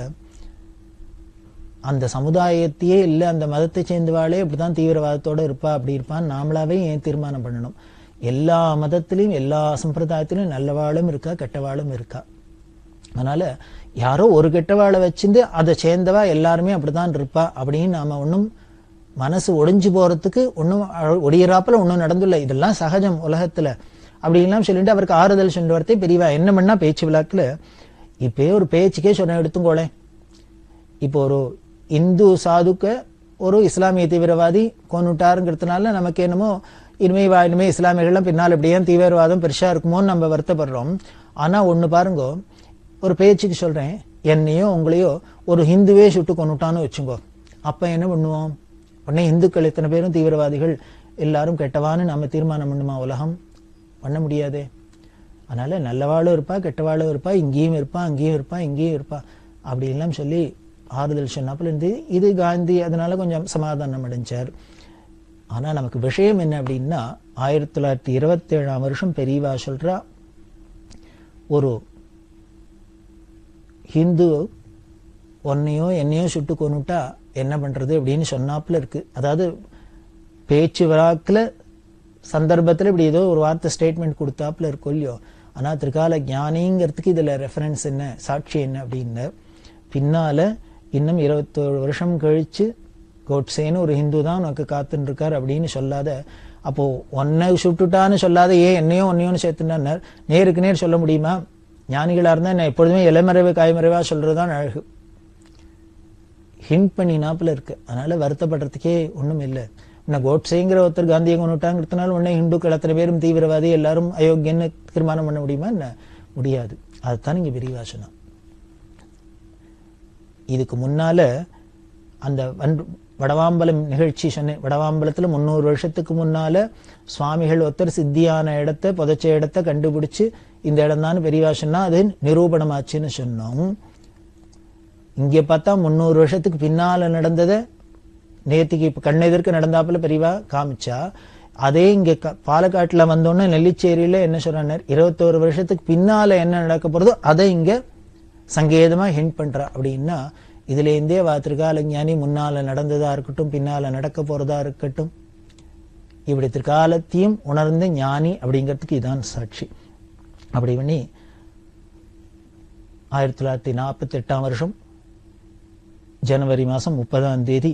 E: அந்த சமுதாயத்தையே இல்லை அந்த மதத்தை சேர்ந்தவாளே இப்படிதான் தீவிரவாதத்தோட இருப்பா அப்படி இருப்பான்னு நாமளாவே ஏன் தீர்மானம் பண்ணணும் எல்லா மதத்திலையும் எல்லா சம்பிரதாயத்திலும் நல்லவாளும் இருக்கா கெட்டவாளும் இருக்கா அதனால யாரோ ஒரு கெட்டவாளை வச்சிருந்து அதை சேர்ந்தவா எல்லாருமே அப்படித்தான் இருப்பா அப்படின்னு நாம ஒன்றும் மனசு ஒடிஞ்சு போறதுக்கு ஒன்றும் ஒடியறாப்புல ஒன்றும் நடந்துள்ள இதெல்லாம் சகஜம் உலகத்துல அப்படின்லாம் சொல்லிட்டு அவருக்கு ஆறுதல் சொல்லிட்டு வரத்தே பெரியவா என்ன பண்ணா பேச்சு விழாக்குல இப்பயே ஒரு பேச்சுக்கே சொன்ன எடுத்துக்கோளே இப்போ ஒரு இந்து சாதுக்க ஒரு இஸ்லாமிய தீவிரவாதி கொண்டுட்டாருங்கிறதுனால நமக்கு என்னமோ இனிமே வா இனிமே இஸ்லாமியர்கள்லாம் பின்னால் இப்படியே தீவிரவாதம் பெருசா இருக்குமோன்னு நம்ம வருத்தப்படுறோம் ஆனா ஒண்ணு பாருங்க ஒரு பேச்சுக்கு சொல்றேன் என்னையோ உங்களையோ ஒரு ஹிந்துவே சுட்டு கொண்டுட்டான்னு வச்சுங்கோ அப்ப என்ன பண்ணுவோம் உடனே இந்துக்கள் இத்தனை பேரும் தீவிரவாதிகள் எல்லாரும் கெட்டவான்னு நம்ம தீர்மானம் பண்ணுமா உலகம் பண்ண முடியாதே அதனால நல்லவாளும் இருப்பா கெட்டவாளும் இருப்பா இங்கேயும் இருப்பா அங்கேயும் இருப்பா இங்கேயும் இருப்பா அப்படி எல்லாம் சொல்லி ஆறுதல் சொன்னாப்புல இருந்து இது காந்தி அதனால கொஞ்சம் சமாதானம் அடைஞ்சார் ஆனா நமக்கு விஷயம் என்ன அப்படின்னா ஆயிரத்தி தொள்ளாயிரத்தி இருபத்தி ஏழாம் வருஷம் பெரியவா சொல்றா ஒரு ஹிந்து உன்னையோ என்னையோ சுட்டு கொண்டுட்டா என்ன பண்றது அப்படின்னு சொன்னாப்புல இருக்கு அதாவது பேச்சு வழக்குல சந்தர்ப்பத்துல இப்படி ஏதோ ஒரு வார்த்தை ஸ்டேட்மெண்ட் கொடுத்தாப்புல இருக்கும் இல்லையோ ஆனா திரிகால ஞானிங்கிறதுக்கு இதுல ரெஃபரன்ஸ் என்ன சாட்சி என்ன அப்படின்னு பின்னால இன்னும் இருபத்தோரு வருஷம் கழிச்சு கோட்சேன்னு ஒரு ஹிந்து தான் உனக்கு காத்துன்னு இருக்கார் அப்படின்னு சொல்லாத அப்போ உன்னை சுட்டுட்டான்னு சொல்லாத ஏன் என்னையோ உன்னையோன்னு சேர்த்துனார் நேருக்கு நேர் சொல்ல முடியுமா ஞானிகளா இருந்தா என்ன எப்பொழுதுமே இலைமறைவு காய்மறைவா சொல்றதுதான் அழகு ஹிண்ட் பண்ணினாப்புல இருக்கு அதனால வருத்தப்படுறதுக்கே ஒண்ணும் இல்லை இன்னும் கோட்ஸேங்கிற ஒருத்தர் காந்தியை கொண்டுட்டாங்கிறதுனால உடனே இந்துக்கள் அத்தனை பேரும் தீவிரவாதி எல்லாரும் அயோக்கியன்னு தீர்மானம் பண்ண முடியுமா என்ன முடியாது அதுதான் இங்க விரிவாசனம் இதுக்கு முன்னால அந்த வன்- வடவாம்பலம் நிகழ்ச்சி சொன்னேன் வடவாம்பலத்துல முந்நூறு வருஷத்துக்கு முன்னால சுவாமிகள் ஒருத்தர் சித்தியான இடத்த புதைச்ச இடத்த கண்டுபிடிச்சு இந்த இடம் தான் பெரியவா சொன்னா அது நிரூபணமாச்சுன்னு சொன்னோம் இங்க பார்த்தா முந்நூறு வருஷத்துக்கு பின்னால நடந்ததை நேத்திக்கு இப்ப கண்ணெதிர்க்க நடந்தாப்புல பெரியவா காமிச்சா அதே இங்க க- பாலக்காட்டுல வந்தோன்னே நெல்லிச்சேரியில என்ன சொல்றாரு இருபத்தோரு வருஷத்துக்கு பின்னால என்ன நடக்க போறதோ அதை இங்க சங்கேதமா ஹிண்ட் பண்றா அப்படின்னா இதுல இருந்தே வா திரிகால ஞானி முன்னால நடந்ததா இருக்கட்டும் பின்னால நடக்க போறதா இருக்கட்டும் இப்படி திரிகாலத்தையும் உணர்ந்த ஞானி அப்படிங்கிறதுக்கு இதான் சாட்சி அப்படி பண்ணி ஆயிரத்தி தொள்ளாயிரத்தி நாற்பத்தி எட்டாம் வருஷம் ஜனவரி மாதம் முப்பதாம் தேதி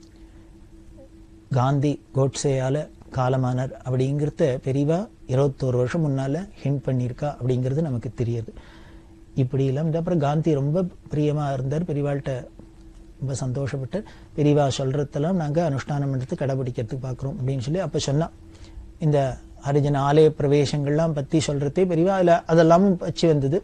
E: காந்தி கோட்சேயால காலமானார் அப்படிங்கிறத பெரியவா இருபத்தோரு வருஷம் முன்னால ஹிண்ட் பண்ணியிருக்கா அப்படிங்கிறது நமக்கு தெரியுது இப்படி எல்லாம் இருந்த அப்புறம் காந்தி ரொம்ப பிரியமா இருந்தார் பெரியவாள்கிட்ட ரொம்ப சந்தோஷப்பட்டு பெரியவா சொல்றதெல்லாம் நாங்க அனுஷ்டானம் எடுத்து கடைபிடிக்கிறதுக்கு பார்க்குறோம் அப்படின்னு சொல்லி அப்ப சொன்னா இந்த ஹரிஜன ஆலய பிரவேசங்கள்லாம் பத்தி சொல்றதே பெரியவா அதுல அதெல்லாமும் வச்சு வந்தது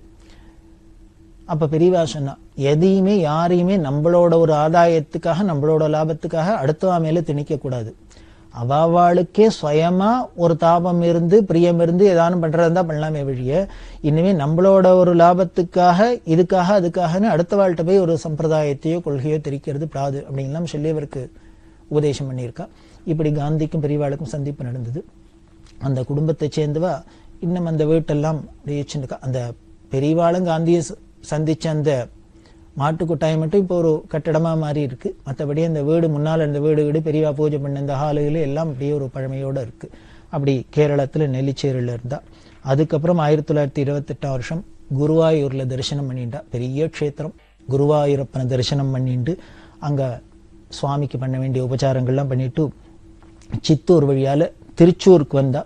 E: அப்ப பெரியவா சொன்னா எதையுமே யாரையுமே நம்மளோட ஒரு ஆதாயத்துக்காக நம்மளோட லாபத்துக்காக அடுத்தவா மேல திணிக்க கூடாது அவாவாளுக்கே சுயமா ஒரு தாபம் இருந்து பிரியம் இருந்து ஏதானும் பண்றதா இருந்தா பண்ணலாமே வழிய இனிமே நம்மளோட ஒரு லாபத்துக்காக இதுக்காக அதுக்காகன்னு அடுத்த வாழ்கிட்ட போய் ஒரு சம்பிரதாயத்தையோ கொள்கையோ திரிக்கிறது பிராது அப்படின்லாம் சொல்லி அவருக்கு உபதேசம் பண்ணியிருக்கா இப்படி காந்திக்கும் பெரியவாளுக்கும் சந்திப்பு நடந்தது அந்த குடும்பத்தை சேர்ந்தவா இன்னும் அந்த வீட்டெல்லாம் ஜெயிச்சுருக்கா அந்த பெரியவாளும் காந்தியை ச- சந்திச்ச அந்த மாட்டு கொட்டாயம் மட்டும் இப்போ ஒரு கட்டடமா மாறி இருக்கு மற்றபடி அந்த வீடு முன்னால் இருந்த வீடு வீடு பெரியவா பூஜை பண்ண இந்த ஹாலுகள் எல்லாம் அப்படியே ஒரு பழமையோட இருக்கு அப்படி கேரளத்துல நெல்லிச்சேரியில் இருந்தா அதுக்கப்புறம் ஆயிரத்தி தொள்ளாயிரத்தி இருபத்தெட்டாம் வருஷம் குருவாயூர்ல தரிசனம் பண்ணிட்டா பெரிய க்ஷேத்திரம் குருவாயூரப்பனை தரிசனம் பண்ணிட்டு அங்க சுவாமிக்கு பண்ண வேண்டிய உபச்சாரங்கள்லாம் பண்ணிட்டு சித்தூர் வழியால திருச்சூருக்கு வந்தா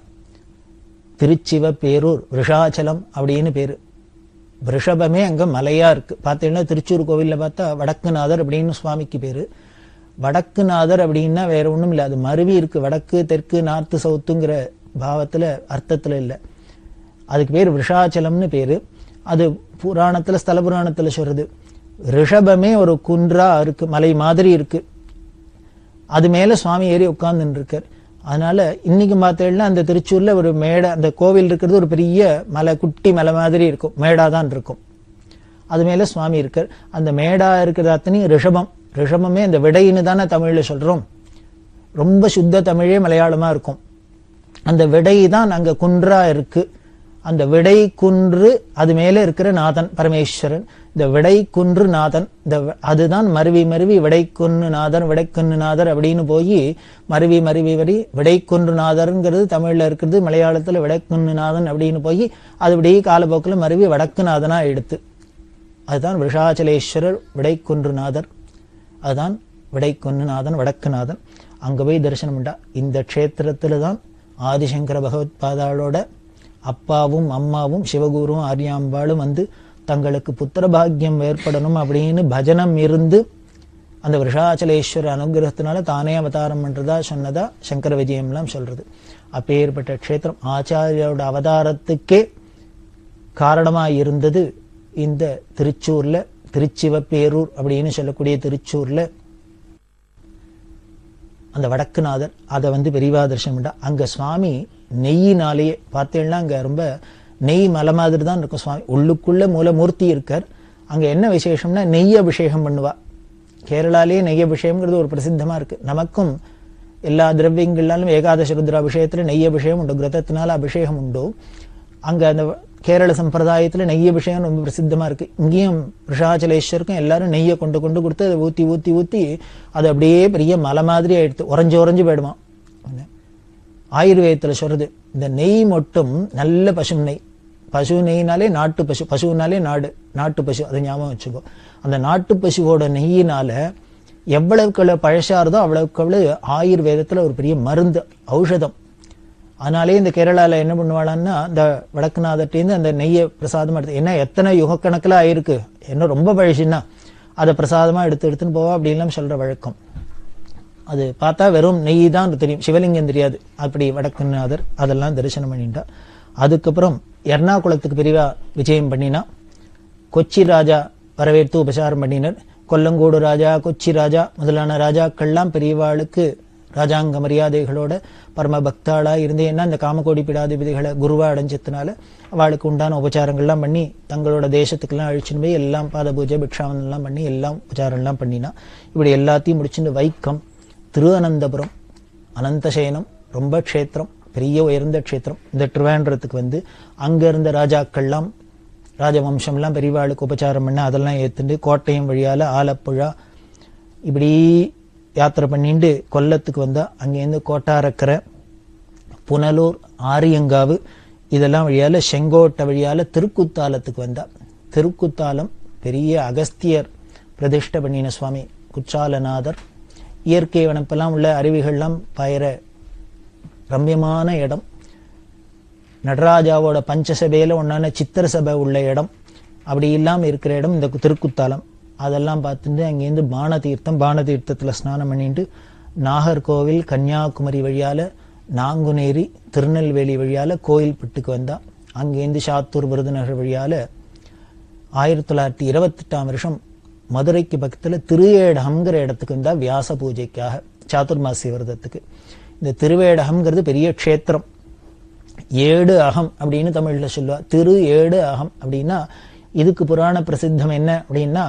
E: திருச்சிவ பேரூர் ரிஷாச்சலம் அப்படின்னு பேரு ரிஷபமே அங்க மலையா இருக்கு பார்த்தீங்கன்னா திருச்சூர் கோவில்ல பார்த்தா வடக்குநாதர் அப்படின்னு சுவாமிக்கு பேரு வடக்குநாதர் அப்படின்னா வேற ஒண்ணும் இல்ல அது மருவி இருக்கு வடக்கு தெற்கு நார்த்து சவுத்துங்கிற பாவத்துல அர்த்தத்துல இல்ல அதுக்கு பேர் விஷாச்சலம்னு பேரு அது புராணத்துல ஸ்தல புராணத்துல சொல்றது ரிஷபமே ஒரு குன்றா இருக்கு மலை மாதிரி இருக்கு அது மேல சுவாமி ஏறி உட்கார்ந்துட்டு இருக்கார் அதனால இன்னைக்கு பார்த்தேன்னா அந்த திருச்சூர்ல ஒரு மேடை அந்த கோவில் இருக்கிறது ஒரு பெரிய மலை குட்டி மலை மாதிரி இருக்கும் மேடா தான் இருக்கும் அது மேல சுவாமி இருக்கார் அந்த மேடா இருக்கிறது அத்தனையும் ரிஷபம் ரிஷபமே அந்த விடைன்னு தானே தமிழ்ல சொல்றோம் ரொம்ப சுத்த தமிழே மலையாளமா இருக்கும் அந்த விடை தான் அங்க குன்றா இருக்கு அந்த விடை குன்று அது மேல இருக்கிற நாதன் பரமேஸ்வரன் இந்த விடை குன்று நாதன் இந்த வ- அதுதான் மருவி மருவி விடை குன்று நாதன் விடை குன்று நாதர் அப்படின்னு போய் மருவி மருவி வரி விடை குன்று நாதர்ங்கிறது தமிழ்ல இருக்கிறது மலையாளத்துல விடை குன்று நாதன் அப்படின்னு போய் அது அப்படியே காலப்போக்கில் மருவி வடக்கு நாதனா எடுத்து அதுதான் விஷாச்சலேஸ்வரர் விடைக்குன்றுநாதர் அதுதான் விடைக்குன்றுநாதன் வடக்குநாதன் அங்க போய் தரிசனம் உண்டா இந்த க்ஷேத்திரத்துல தான் ஆதிசங்கர பகவத் பாதாளோட அப்பாவும் அம்மாவும் சிவகுருவும் ஆரியாம்பாளும் வந்து தங்களுக்கு புத்திர பாக்கியம் ஏற்படணும் அப்படின்னு பஜனம் இருந்து அந்த விஷாச்சலேஸ்வர அனுகிரகத்தினால தானே அவதாரம் பண்றதா சொன்னதா சங்கர விஜயம்லாம் சொல்றது அப்பேற்பட்ட க்ஷேத்திரம் ஆச்சாரியோட அவதாரத்துக்கே காரணமா இருந்தது இந்த திருச்சூர்ல திருச்சிவப்பேரூர் அப்படின்னு சொல்லக்கூடிய திருச்சூர்ல அந்த வடக்குநாதர் அதை வந்து பெரியவா தரிசனம் பண்ணா அங்க சுவாமி நெய்யினாலேயே பார்த்தீங்கன்னா அங்க ரொம்ப நெய் மலை மாதிரி தான் இருக்கும் சுவாமி உள்ளுக்குள்ள மூலமூர்த்தி இருக்கார் அங்க என்ன விசேஷம்னா நெய் அபிஷேகம் பண்ணுவா கேரளாலேயே நெய் அபிஷேகம்ங்கிறது ஒரு பிரசித்தமா இருக்கு நமக்கும் எல்லா திரவியங்களாலும் ஏகாதச ருத்ர அபிஷேகத்துல நெய் அபிஷேகம் உண்டு கிரதத்தினால அபிஷேகம் உண்டு அங்க அந்த கேரள சம்பிரதாயத்துல நெய் அபிஷேகம் ரொம்ப பிரசித்தமா இருக்கு இங்கேயும் ரிஷாச்சலேஸ்வருக்கும் எல்லாரும் நெய்யை கொண்டு கொண்டு கொடுத்து அதை ஊத்தி ஊத்தி ஊத்தி அது அப்படியே பெரிய மலை மாதிரி ஆயிடுத்து உறைஞ்சு உறைஞ்சு போயிடுமா ஆயுர்வேதத்துல சொல்றது இந்த நெய் மட்டும் நல்ல பசு நெய் பசு நெய்னாலே நாட்டு பசு பசுனாலே நாடு நாட்டு பசு அதை ஞாபகம் வச்சுக்கோ அந்த நாட்டு பசுவோட நெய்யினால எவ்வளவுக்கு எவ்வளவு பழசாருதோ அவ்வளவுக்கு அவ்வளவு ஆயுர்வேதத்துல ஒரு பெரிய மருந்து ஔஷதம் அதனாலே இந்த கேரளால என்ன பண்ணுவாளான்னா இந்த வடக்குநாதர்ட்டேருந்து அந்த நெய்யை பிரசாதமா எடுத்து ஏன்னா எத்தனை யுகக்கணக்கில் ஆயிருக்கு என்ன ரொம்ப பழசுன்னா அதை பிரசாதமா எடுத்து எடுத்துன்னு போவா அப்படின்லாம் சொல்ற வழக்கம் அது பார்த்தா வெறும் நெய் தான் தெரியும் சிவலிங்கம் தெரியாது அப்படி வடக்குநாதர் அதெல்லாம் தரிசனம் பண்ணிட்டா அதுக்கப்புறம் எர்ணாகுளத்துக்கு பிரிவா விஜயம் பண்ணினா கொச்சி ராஜா வரவேற்று உபசாரம் பண்ணினர் கொல்லங்கோடு ராஜா கொச்சி ராஜா முதலான ராஜாக்கள்லாம் பெரியவாளுக்கு ராஜாங்க மரியாதைகளோட பரம பக்தாளா இருந்து ஏன்னா இந்த காமகோடி பிடாதிபதிகளை குருவா அடைஞ்சதுனால அவளுக்கு உண்டான உபச்சாரங்கள்லாம் பண்ணி தங்களோட தேசத்துக்கெல்லாம் அழிச்சுன்னு போய் எல்லாம் பாத பூஜை பிக்ஷாவனம் எல்லாம் பண்ணி எல்லாம் உபச்சாரம் எல்லாம் பண்ணினா இப்படி எல்லாத்தையும் முடிச்சுட்டு வைக்கம் திருவனந்தபுரம் அனந்தசேனம் ரொம்ப க்ஷேத்திரம் பெரிய உயர்ந்த க்ஷேத்திரம் இந்த திருவேண்டரத்துக்கு வந்து அங்க இருந்த ராஜாக்கள்லாம் ராஜவம்சம்லாம் பெரியவாளுக்கு உபச்சாரம் பண்ண அதெல்லாம் ஏத்துண்டு கோட்டையம் வழியால ஆலப்புழா இப்படி யாத்திரை பண்ணிட்டு கொல்லத்துக்கு வந்தா அங்கேருந்து கோட்டாரக்கரை புனலூர் ஆரியங்காவு இதெல்லாம் வழியால செங்கோட்டை வழியால திருக்குத்தாலத்துக்கு வந்தா திருக்குத்தாலம் பெரிய அகஸ்தியர் பிரதிஷ்டை பண்ணின சுவாமி குற்றாலநாதர் இயற்கை வனப்பெல்லாம் உள்ள அருவிகள்லாம் பயிர ரம்யமான இடம் நடராஜாவோட பஞ்சசபையில ஒன்னான சித்திர சபை உள்ள இடம் அப்படி இல்லாம இருக்கிற இடம் இந்த திருக்குத்தாலம் அதெல்லாம் பார்த்துட்டு அங்கேருந்து பான தீர்த்தம் பான தீர்த்தத்துல ஸ்நானம் பண்ணிட்டு நாகர்கோவில் கன்னியாகுமரி வழியால நாங்குநேரி திருநெல்வேலி வழியால கோயில்பட்டுக்கு வந்தா அங்கேருந்து சாத்தூர் விருதுநகர் வழியால ஆயிரத்தி தொள்ளாயிரத்தி இருபத்தெட்டாம் வருஷம் மதுரைக்கு பக்கத்துல திருவேடகம்ங்கிற இடத்துக்கு வந்தா வியாச பூஜைக்காக சாதுர்மாசி விரதத்துக்கு இந்த திருவேடகம்ங்கிறது பெரிய க்ஷேத்திரம் ஏடு அகம் அப்படின்னு தமிழ்ல சொல்லுவா திரு ஏடு அகம் அப்படின்னா இதுக்கு புராண பிரசித்தம் என்ன அப்படின்னா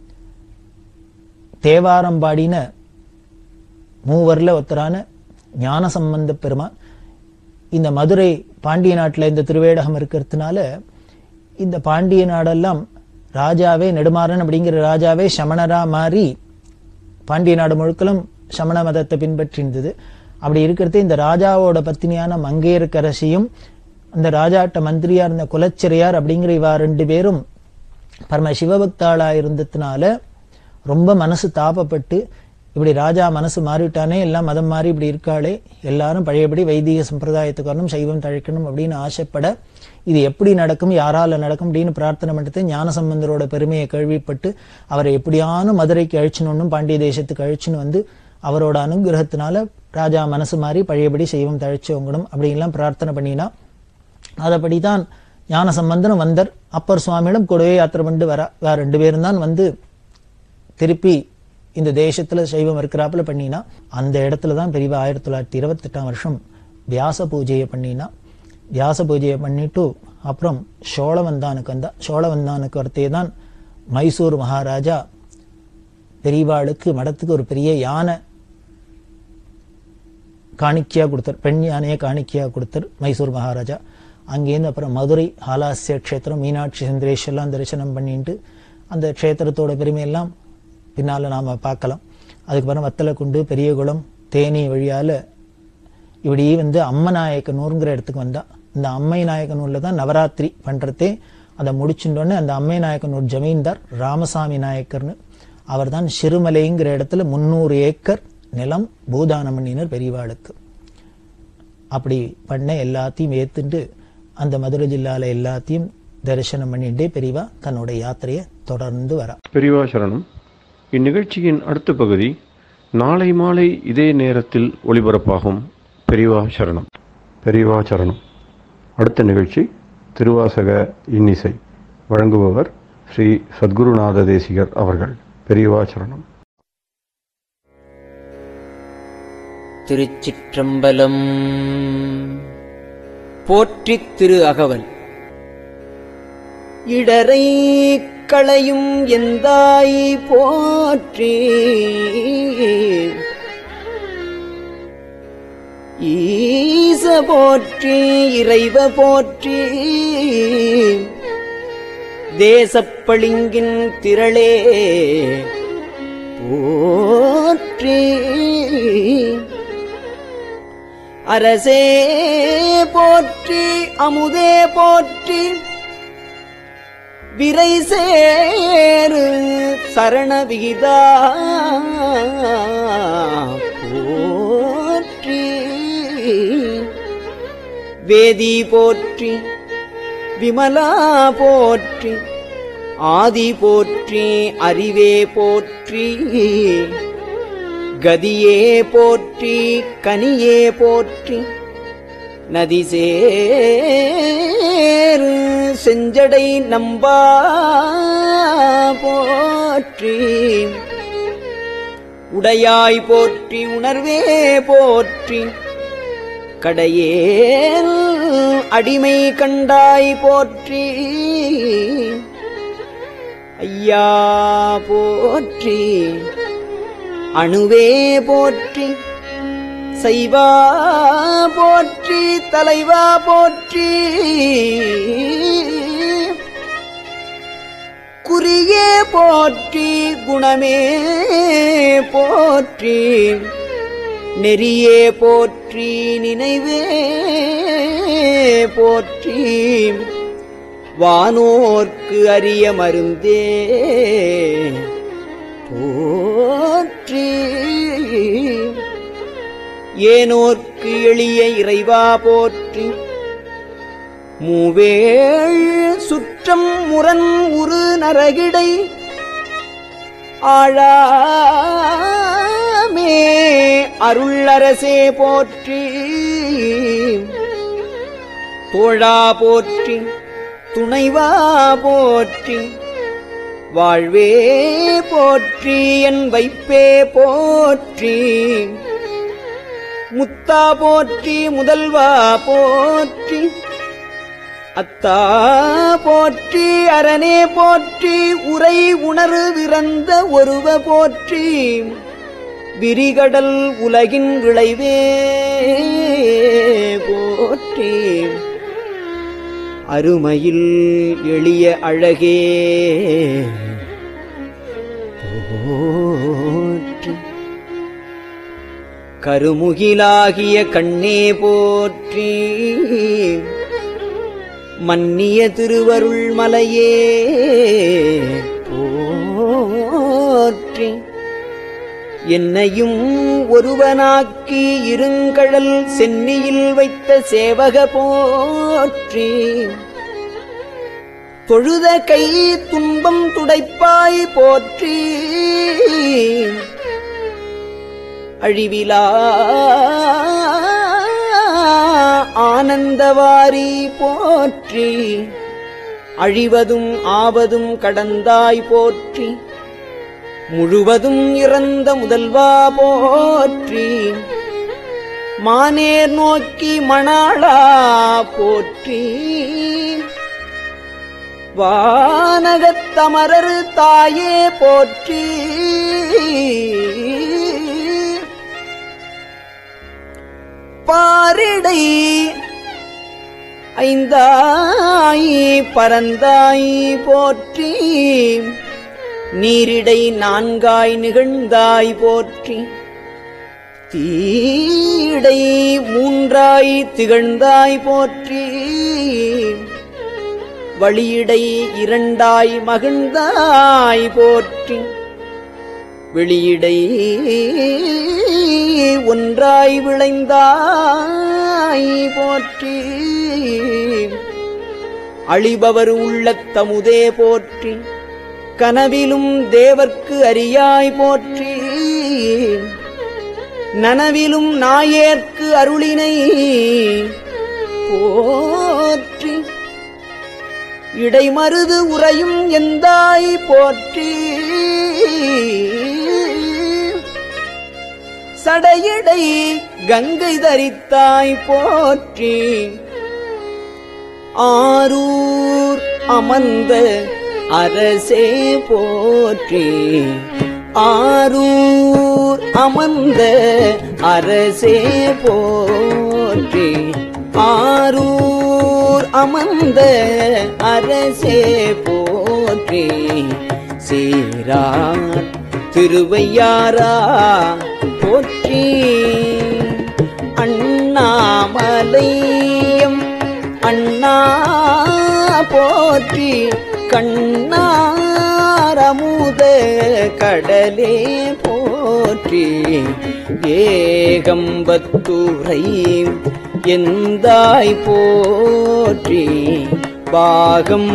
E: தேவாரம் பாடின மூவர்ல ஒருத்தரான ஞான சம்பந்த பெருமான் இந்த மதுரை பாண்டிய நாட்டுல இந்த திருவேடகம் இருக்கிறதுனால இந்த பாண்டிய நாடெல்லாம் ராஜாவே நெடுமாறன் அப்படிங்கிற ராஜாவே சமணரா மாறி பாண்டிய நாடு முழுக்கலும் சமண மதத்தை பின்பற்றி இருந்தது அப்படி இருக்கிறது இந்த ராஜாவோட பத்தினியான மங்கையர்க்கரசியும் அந்த ராஜாட்ட மந்திரியா இருந்த குலச்சிறையார் அப்படிங்கிற இவா ரெண்டு பேரும் பரம சிவபக்தாளா இருந்ததுனால ரொம்ப மனசு தாபப்பட்டு இப்படி ராஜா மனசு மாறிட்டானே எல்லாம் மதம் மாறி இப்படி இருக்காளே எல்லாரும் பழையபடி வைதிக சம்பிரதாயத்துக்கு வரணும் சைவம் தழைக்கணும் அப்படின்னு ஆசைப்பட இது எப்படி நடக்கும் யாரால நடக்கும் அப்படின்னு பிரார்த்தனை பண்ணிட்டு ஞானசம்பந்தரோட பெருமையை கேள்விப்பட்டு அவரை எப்படியானும் மதுரைக்கு அழிச்சணும்னு பாண்டிய தேசத்துக்கு அழிச்சுன்னு வந்து அவரோட அனுகிரகத்தினால ராஜா மனசு மாறி பழையபடி சைவம் தழைச்சவங்கணும் அப்படின்லாம் பிரார்த்தனை பண்ணினா அதபடிதான் ஞான சம்பந்தனும் வந்தர் அப்பர் சுவாமியிடம் கூடவே யாத்திரை பண்ணிட்டு வரா வேற ரெண்டு பேரும் தான் வந்து திருப்பி இந்த தேசத்துல சைவம் இருக்கிறாப்புல பண்ணினா அந்த இடத்துல தான் பெரியவா ஆயிரத்தி தொள்ளாயிரத்தி இருபத்தெட்டாம் வருஷம் வியாச பூஜையை பண்ணினா வியாச பூஜையை பண்ணிட்டு அப்புறம் சோழவந்தானுக்கு வந்தா சோழவந்தானுக்கு வரத்தே தான் மைசூர் மகாராஜா பெரியவாளுக்கு மடத்துக்கு ஒரு பெரிய யானை காணிக்கையா கொடுத்தார் பெண் யானையை காணிக்கையா கொடுத்தார் மைசூர் மகாராஜா அங்கேருந்து அப்புறம் மதுரை ஹாலாசிய க்ஷேத்திரம் மீனாட்சி சுந்தரேஸ்வரெல்லாம் தரிசனம் பண்ணிட்டு அந்த க்ஷேத்திரத்தோட பெருமையெல்லாம் பின்னால நாம பார்க்கலாம் அதுக்கப்புறம் வத்தலக்குண்டு பெரியகுளம் தேனி வழியால இப்படி வந்து அம்மநாயக்கனூருங்கிற இடத்துக்கு வந்தா இந்த அம்மை நாயக்கனூர்ல தான் நவராத்திரி பண்றதே அதை முடிச்சுட்டோன்னே அந்த அம்மை நாயக்கனூர் ஜமீன்தார் ராமசாமி நாயக்கர்னு அவர் தான் சிறுமலைங்கிற இடத்துல முந்நூறு ஏக்கர் நிலம் பூதானம் பண்ணினர் பெரியவாளுக்கு அப்படி பண்ண எல்லாத்தையும் ஏத்துண்டு அந்த மதுரை ஜில்லால எல்லாத்தையும் தரிசனம் பண்ணிட்டே பெரியவா தன்னோட யாத்திரையை தொடர்ந்து வரா
A: பெரியவா சரணம் இந்நிகழ்ச்சியின் அடுத்த பகுதி நாளை மாலை இதே நேரத்தில் ஒளிபரப்பாகும் பெரியவா சரணம் பெரியவா சரணம் அடுத்த நிகழ்ச்சி திருவாசக இன்னிசை வழங்குபவர் ஸ்ரீ சத்குருநாத தேசிகர் அவர்கள் பெரியவா சரணம்
F: திருச்சிற்றம்பலம் போற்றித் திரு அகவல் இடரை களையும் எந்தாய் போற்றி ஈச போற்றி இறைவ போற்றி தேசப்பளிங்கின் திரளே போற்றி அரசே போற்றி அமுதே போற்றி விரை சேரு சரணவிகிதா போற்றி வேதி போற்றி விமலா போற்றி ஆதி போற்றி அறிவே போற்றி கதியே போற்றி கனியே போற்றி நதிசேரு செஞ்சடை நம்பா போற்றி உடையாய் போற்றி உணர்வே போற்றி கடையேல் அடிமை கண்டாய் போற்றி ஐயா போற்றி அணுவே போற்றி சைவா போற்றி தலைவா போற்றி குறியே போற்றி குணமே போற்றி நெறியே போற்றி நினைவே போற்றி வானோர்க்கு அரிய மருந்தே போற்றி ஏனோர்க்கு எளிய இறைவா போற்றி மூவேள் சுற்றம் முரண் உரு நரகிடை ஆழாமே அருளரசே போற்றி தோழா போற்றி துணைவா போற்றி வாழ்வே போற்றி என் வைப்பே போற்றி முத்தா போற்றி முதல்வா போற்றி அத்தா போற்றி அரணே போற்றி உரை உணரு விரந்த ஒருவ போற்றி விரிகடல் உலகின் விளைவே போற்றி அருமையில் எளிய அழகே போற்றி கருமுகிலாகிய கண்ணே போற்றி மன்னிய திருவருள் மலையே போற்றி என்னையும் ஒருவனாக்கி இருங்கழல் சென்னியில் வைத்த சேவக போற்றி தொழுத கை துன்பம் துடைப்பாய் போற்றி அழிவிலா ஆனந்தவாரி போற்றி அழிவதும் ஆவதும் கடந்தாய் போற்றி முழுவதும் இறந்த முதல்வா போற்றி மானேர் நோக்கி மணாளா போற்றி வானகத்தமரர் தாயே போற்றி பாரிடை ஐந்தாய் பரந்தாய் போற்றி நீரிடை நான்காய் நிகழ்ந்தாய் போற்றி தீடை மூன்றாய் திகழ்ந்தாய் போற்றி வழியிடை இரண்டாய் மகிழ்ந்தாய் போற்றி வெளியிடை ஒன்றாய் விளைந்தாய் போற்றி அழிபவர் உள்ளத்தமுதே போற்றி கனவிலும் தேவர்க்கு அறியாய் போற்றி நனவிலும் நாயேற்கு அருளினை போற்றி இடைமருது உறையும் எந்தாய் போற்றி சடையடை கங்கை தரித்தாய் போற்றி ஆரூர் அமர்ந்த அரசே போற்றி ஆரூர் அமர்ந்த அரசே போற்றி ஆரூர் அமர்ந்த அரசே போற்றி சீரார் திருவையாரா போற்றி அண்ணாமலையம் அண்ணா போற்றி கண்ணாரமுத கடலே போற்றி ஏகம்பத்துரை எந்தாய் போற்றி பாகம்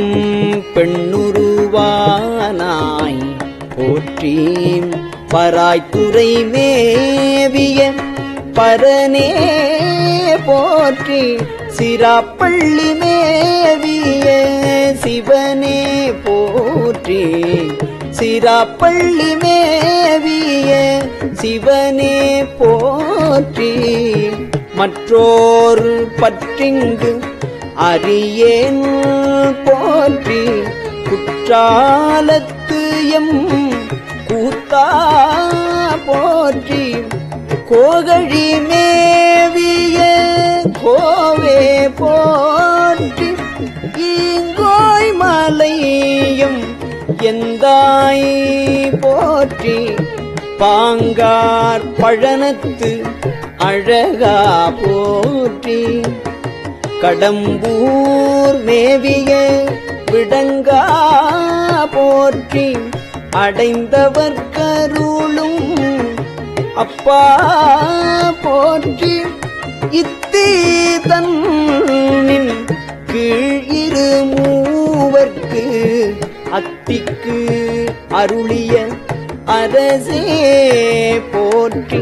F: பெண்ணுருவானாய் போற்றி பராய்த்துறை மேவிய பரனே போற்றி சிராப்பள்ளி மேவிய சிவனே போற்றி சிராப்பள்ளி மேவிய சிவனே போற்றி மற்றோர் பற்றிங்கு அறியேன் போற்றி குற்றாலத்து எம் கூத்தா போற்றி கோகழி மேவிய கோவே போற்றி ஈங்கோய் மலையும் எந்தாய் போற்றி பாங்கார் பழனத்து அழகா போற்றி கடம்பூர் மேவிய விடங்கா போற்றி அடைந்தவர் கருளும் அப்பா போற்றி இத்தி தன்னின் கீழ் இரு மூவர்க்கு அத்திக்கு அருளிய அரசே போற்றி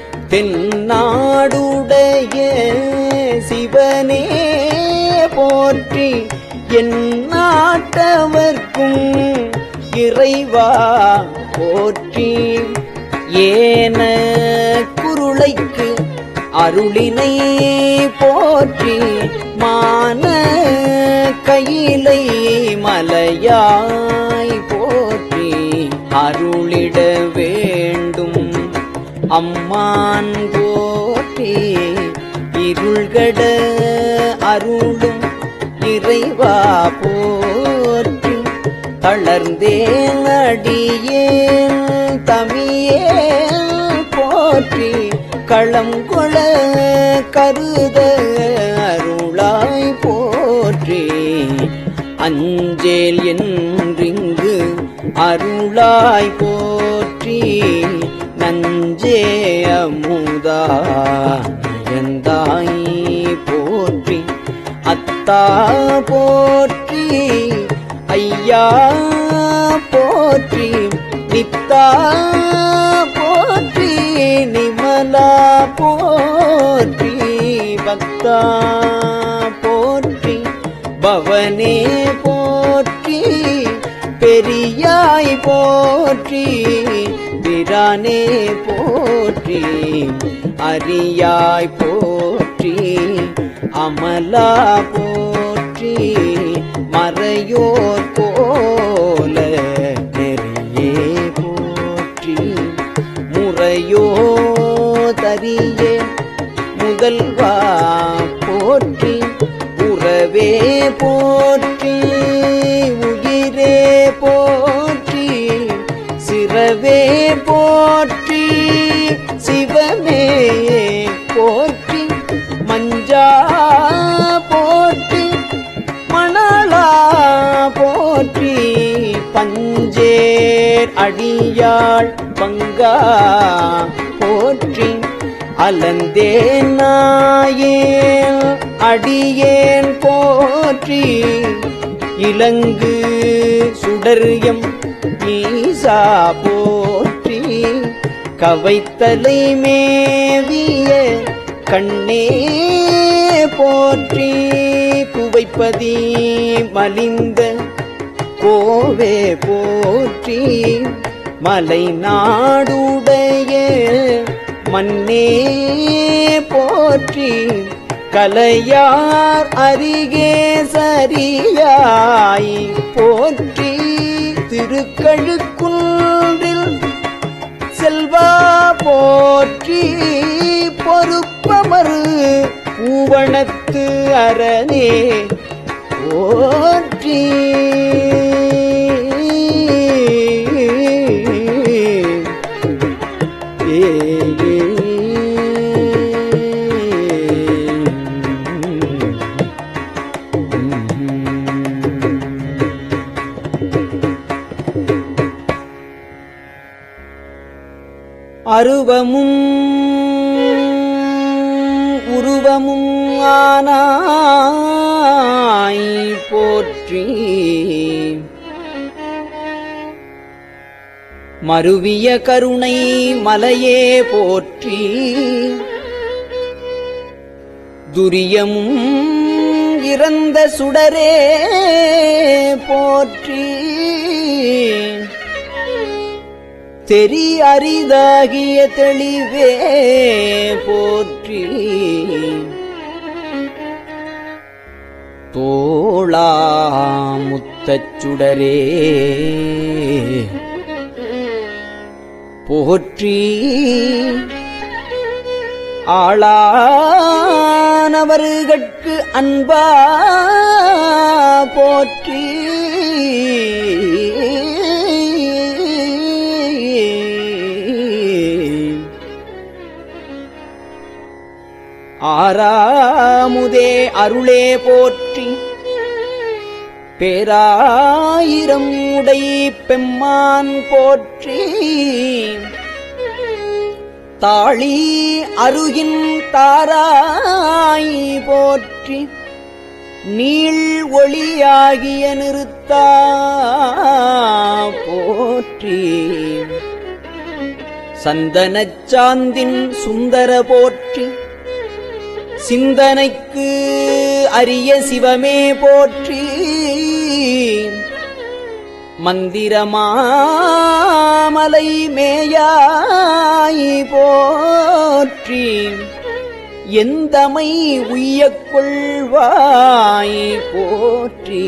F: தென்னாடுடைய சிவனே போற்றி என் நாட்டவர்க்கும் இறைவா போற்றி ஏன குருளைக்கு அருளினை போற்றி மான கையிலை மலையாய் போற்றி அருளிட வேண்டும் அம்மான் போற்றி இருள்கட அருளும் இறைவா போற்றி தளர்ந்தேன் அடியேன் தமியே போற்றி களம் கொள கருத அருளாய் போற்றி அஞ்சேல் என்றிங்கு அருளாய் போற்றி நஞ்சே அமுதா நயந்தாய் போற்றி அத்தா போற்றி ஐயா போற்றி நித்தா போற்றி நிமலா போற்றி பக்தா போற்றி பவனே போற்றி பெரியாய் போற்றி பிரானே போற்றி அரியாய் போற்றி அமலா போற்றி மறையோர் போல நெறியே போற்றி முறையோ தரியே முதல்வா போற்றி உறவே போற்றி உயிரே போற்றி சிறவே போற்றி சிவமே போற்றி மஞ்சா போற்றி மணலா போற்றி பஞ்சேர் அடியாள் பங்கா போற்றி அலந்தேன் நாயேன் அடியேன் போற்றி இலங்கு சுடர்யம் ஈசா போற்றி கவைத்தலை மேவிய கண்ணே போற்றி குவைப்பதி மலிந்த கோவே போற்றி மலை நாடுடைய மன்னே போற்றி கலையார் அருகே சரியாய் போற்றி திருக்கழுக்குன்றில் செல்வா போற்றி பொறுப்பமரு பூவணத்து அரணே போற்றி ஏ அருவமும் உருவமும் ஆனாய் போற்றி மருவிய கருணை மலையே போற்றி துரியமும் இறந்த சுடரே போற்றி தெரி அரிதாகிய தெளிவே போற்றி தோளா முத்தச் சுடரே போற்றி ஆளானவர்கட்கு அன்பா போற்றி ஆறாமுதே அருளே போற்றி பேராயிரம் உடை பெம்மான் போற்றி தாளி அருகின் தாராய் போற்றி நீள் ஒளியாகிய நிறுத்தா போற்றி சந்தனச் சாந்தின் சுந்தர போற்றி சிந்தனைக்கு அரிய சிவமே போற்றி மந்திரமாமலை மேயாய் போற்றி எந்தமை உய்யக் கொள்வாய் போற்றி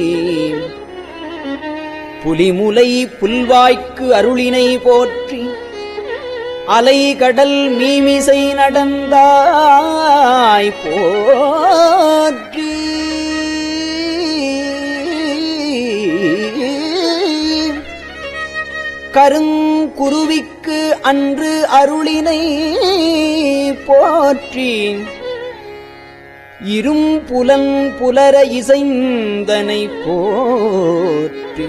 F: புலிமுலை புல்வாய்க்கு அருளினை போற்றி அலைகடல் மீமிசை நடந்தாய் போற்றி கருங்குருவிக்கு அன்று அருளினை போற்றி இரும் புலன் புலர இசைந்தனை போற்றி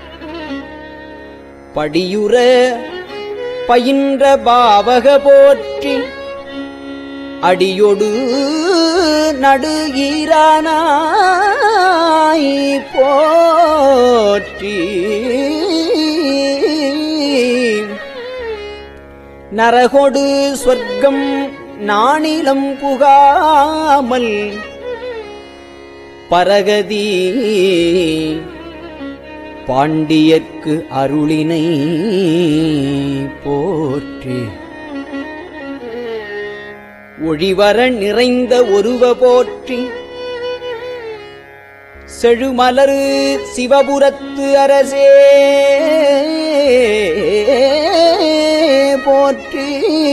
F: படியுற பயின்ற பாவக போற்றி அடியொடு நடு ஈரானாய் போற்றி நரகொடு சொர்க்கம் நாணிலம் புகாமல் பரகதி பாண்டியர்க்கு அருளினை போற்றி ஒழிவர நிறைந்த ஒருவ போற்றி செழுமலரு சிவபுரத்து அரசே போற்றி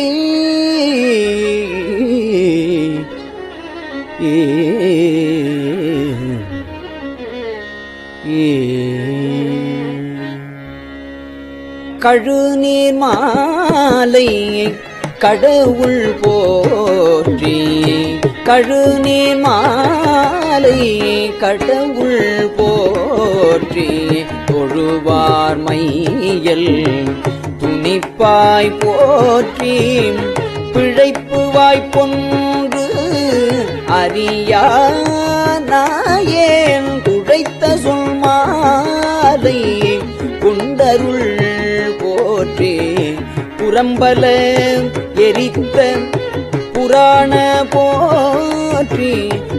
F: கழுநீர் மாலை கடவுள் போற்றி கழுநீர் மாலை கடவுள் போற்றி தொழுவார் மையல் துணிப்பாய் போற்றி பிழைப்பு வாய்ப்பொன்று அறியா நாயேன் துழைத்த சொல் மாலை குண்டருள் போற்றி புறம்பல எரித்த புராண போற்றி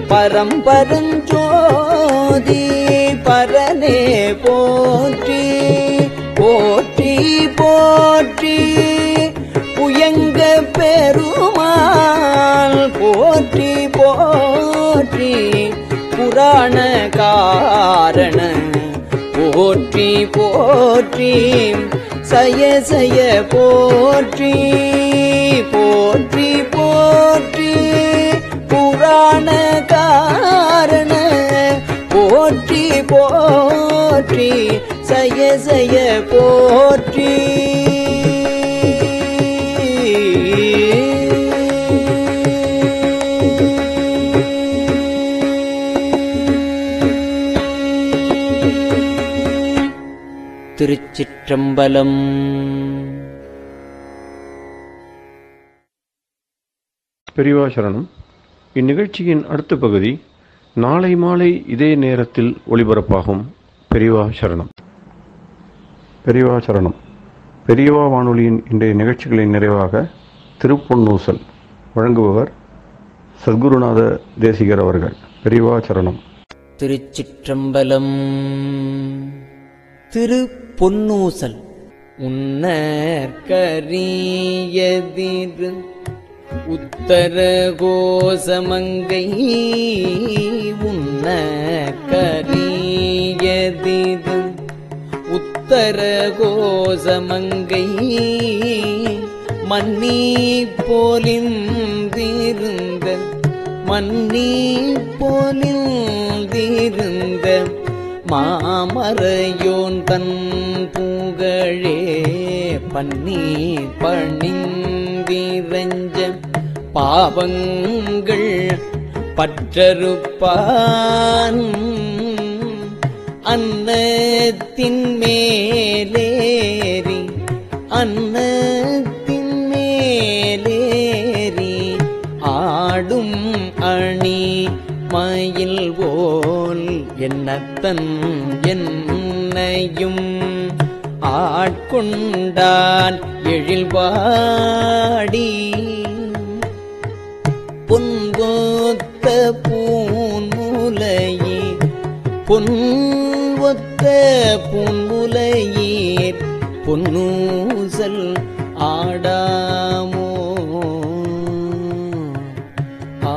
F: பரம்பரஞ்சோதி பரனே போற்றி போற்றி போற்றி புயங்க பெருமாள் போற்றி போற்றி புராண காரண போற்றி போற்றி சய சய போற்றி போற்றி போற்றி புராண காரண போற்றி போற்றி சய சய போற்றி திருச்சிற்றம்பலம்
A: பெரியவா சரணம் இந்நிகழ்ச்சியின் அடுத்த பகுதி நாளை மாலை இதே நேரத்தில் ஒளிபரப்பாகும் பெரியவா சரணம் பெரியவா சரணம் பெரியவா வானொலியின் இன்றைய நிகழ்ச்சிகளின் நிறைவாக திருப்பொன்னூசல் வழங்குபவர் சத்குருநாத தேசிகர் அவர்கள் பெரியவா சரணம்
F: திருச்சிற்றம்பலம் திரு பொன்னூசல் உன்னற்கரியதிரு உத்தர கோசமங்கை உன்னற்கரியதிரு உத்தர உத்தர கோசமங்கை மன்னி போலிந்திருந்த மன்னி போலிந்திருந்த மாமரையோன் தன் புகழே பன்னி பணிந்திரஞ்ச பாவங்கள் பற்றறுப்பான் அன்னத்தின் மேலேறி அன்னத்தின் மேலேறி ஆடும் அணி மயில் போல் என்னத்தன் என்னையும் ஆட்கொண்டான் எழில்வாடி பொன்கோத்த பூன்முலையே பொன்வொத்த பூன்முலையீர் பொன்னூசல் ஆடாமோ ஆ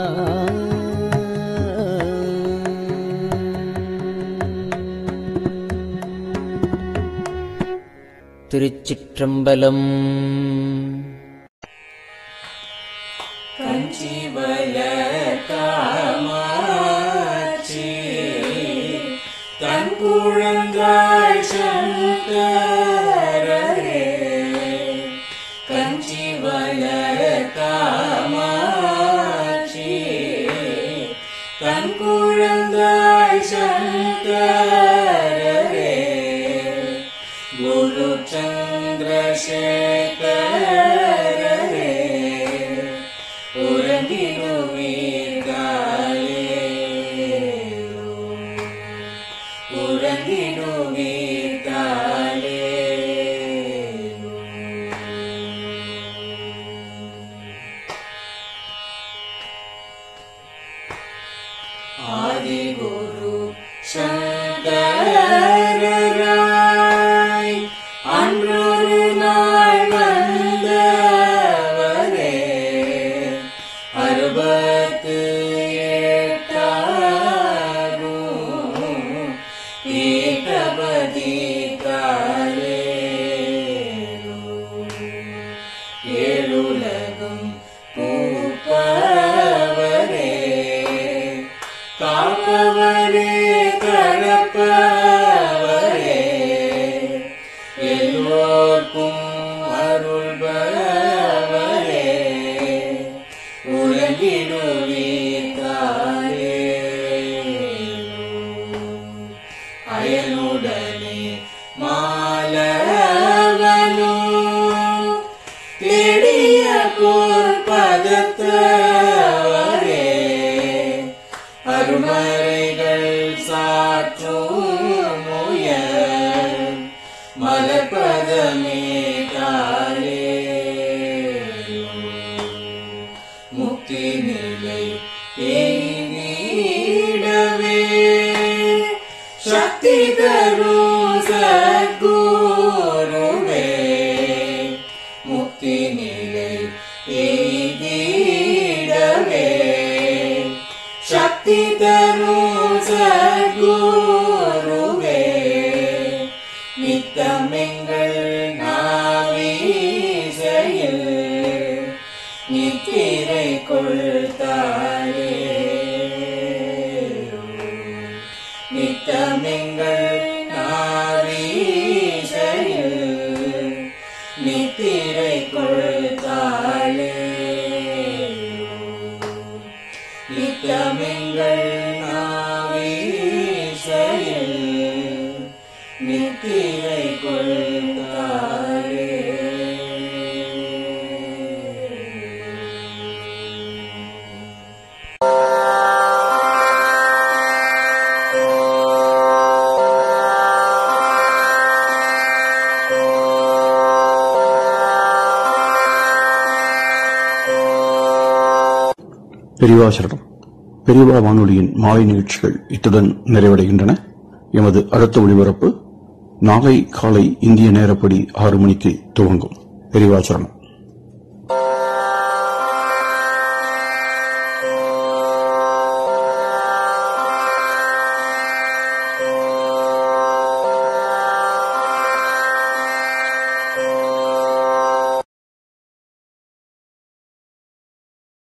F: திருச்சிற்றம்பலம்
A: பெரியவாசரணம் பெரியவா வானொலியின் மாலை நிகழ்ச்சிகள் இத்துடன் நிறைவடைகின்றன எமது அடுத்த ஒளிபரப்பு நாளை காலை இந்திய நேரப்படி ஆறு மணிக்கு துவங்கும் பெரியவாச்சரணம்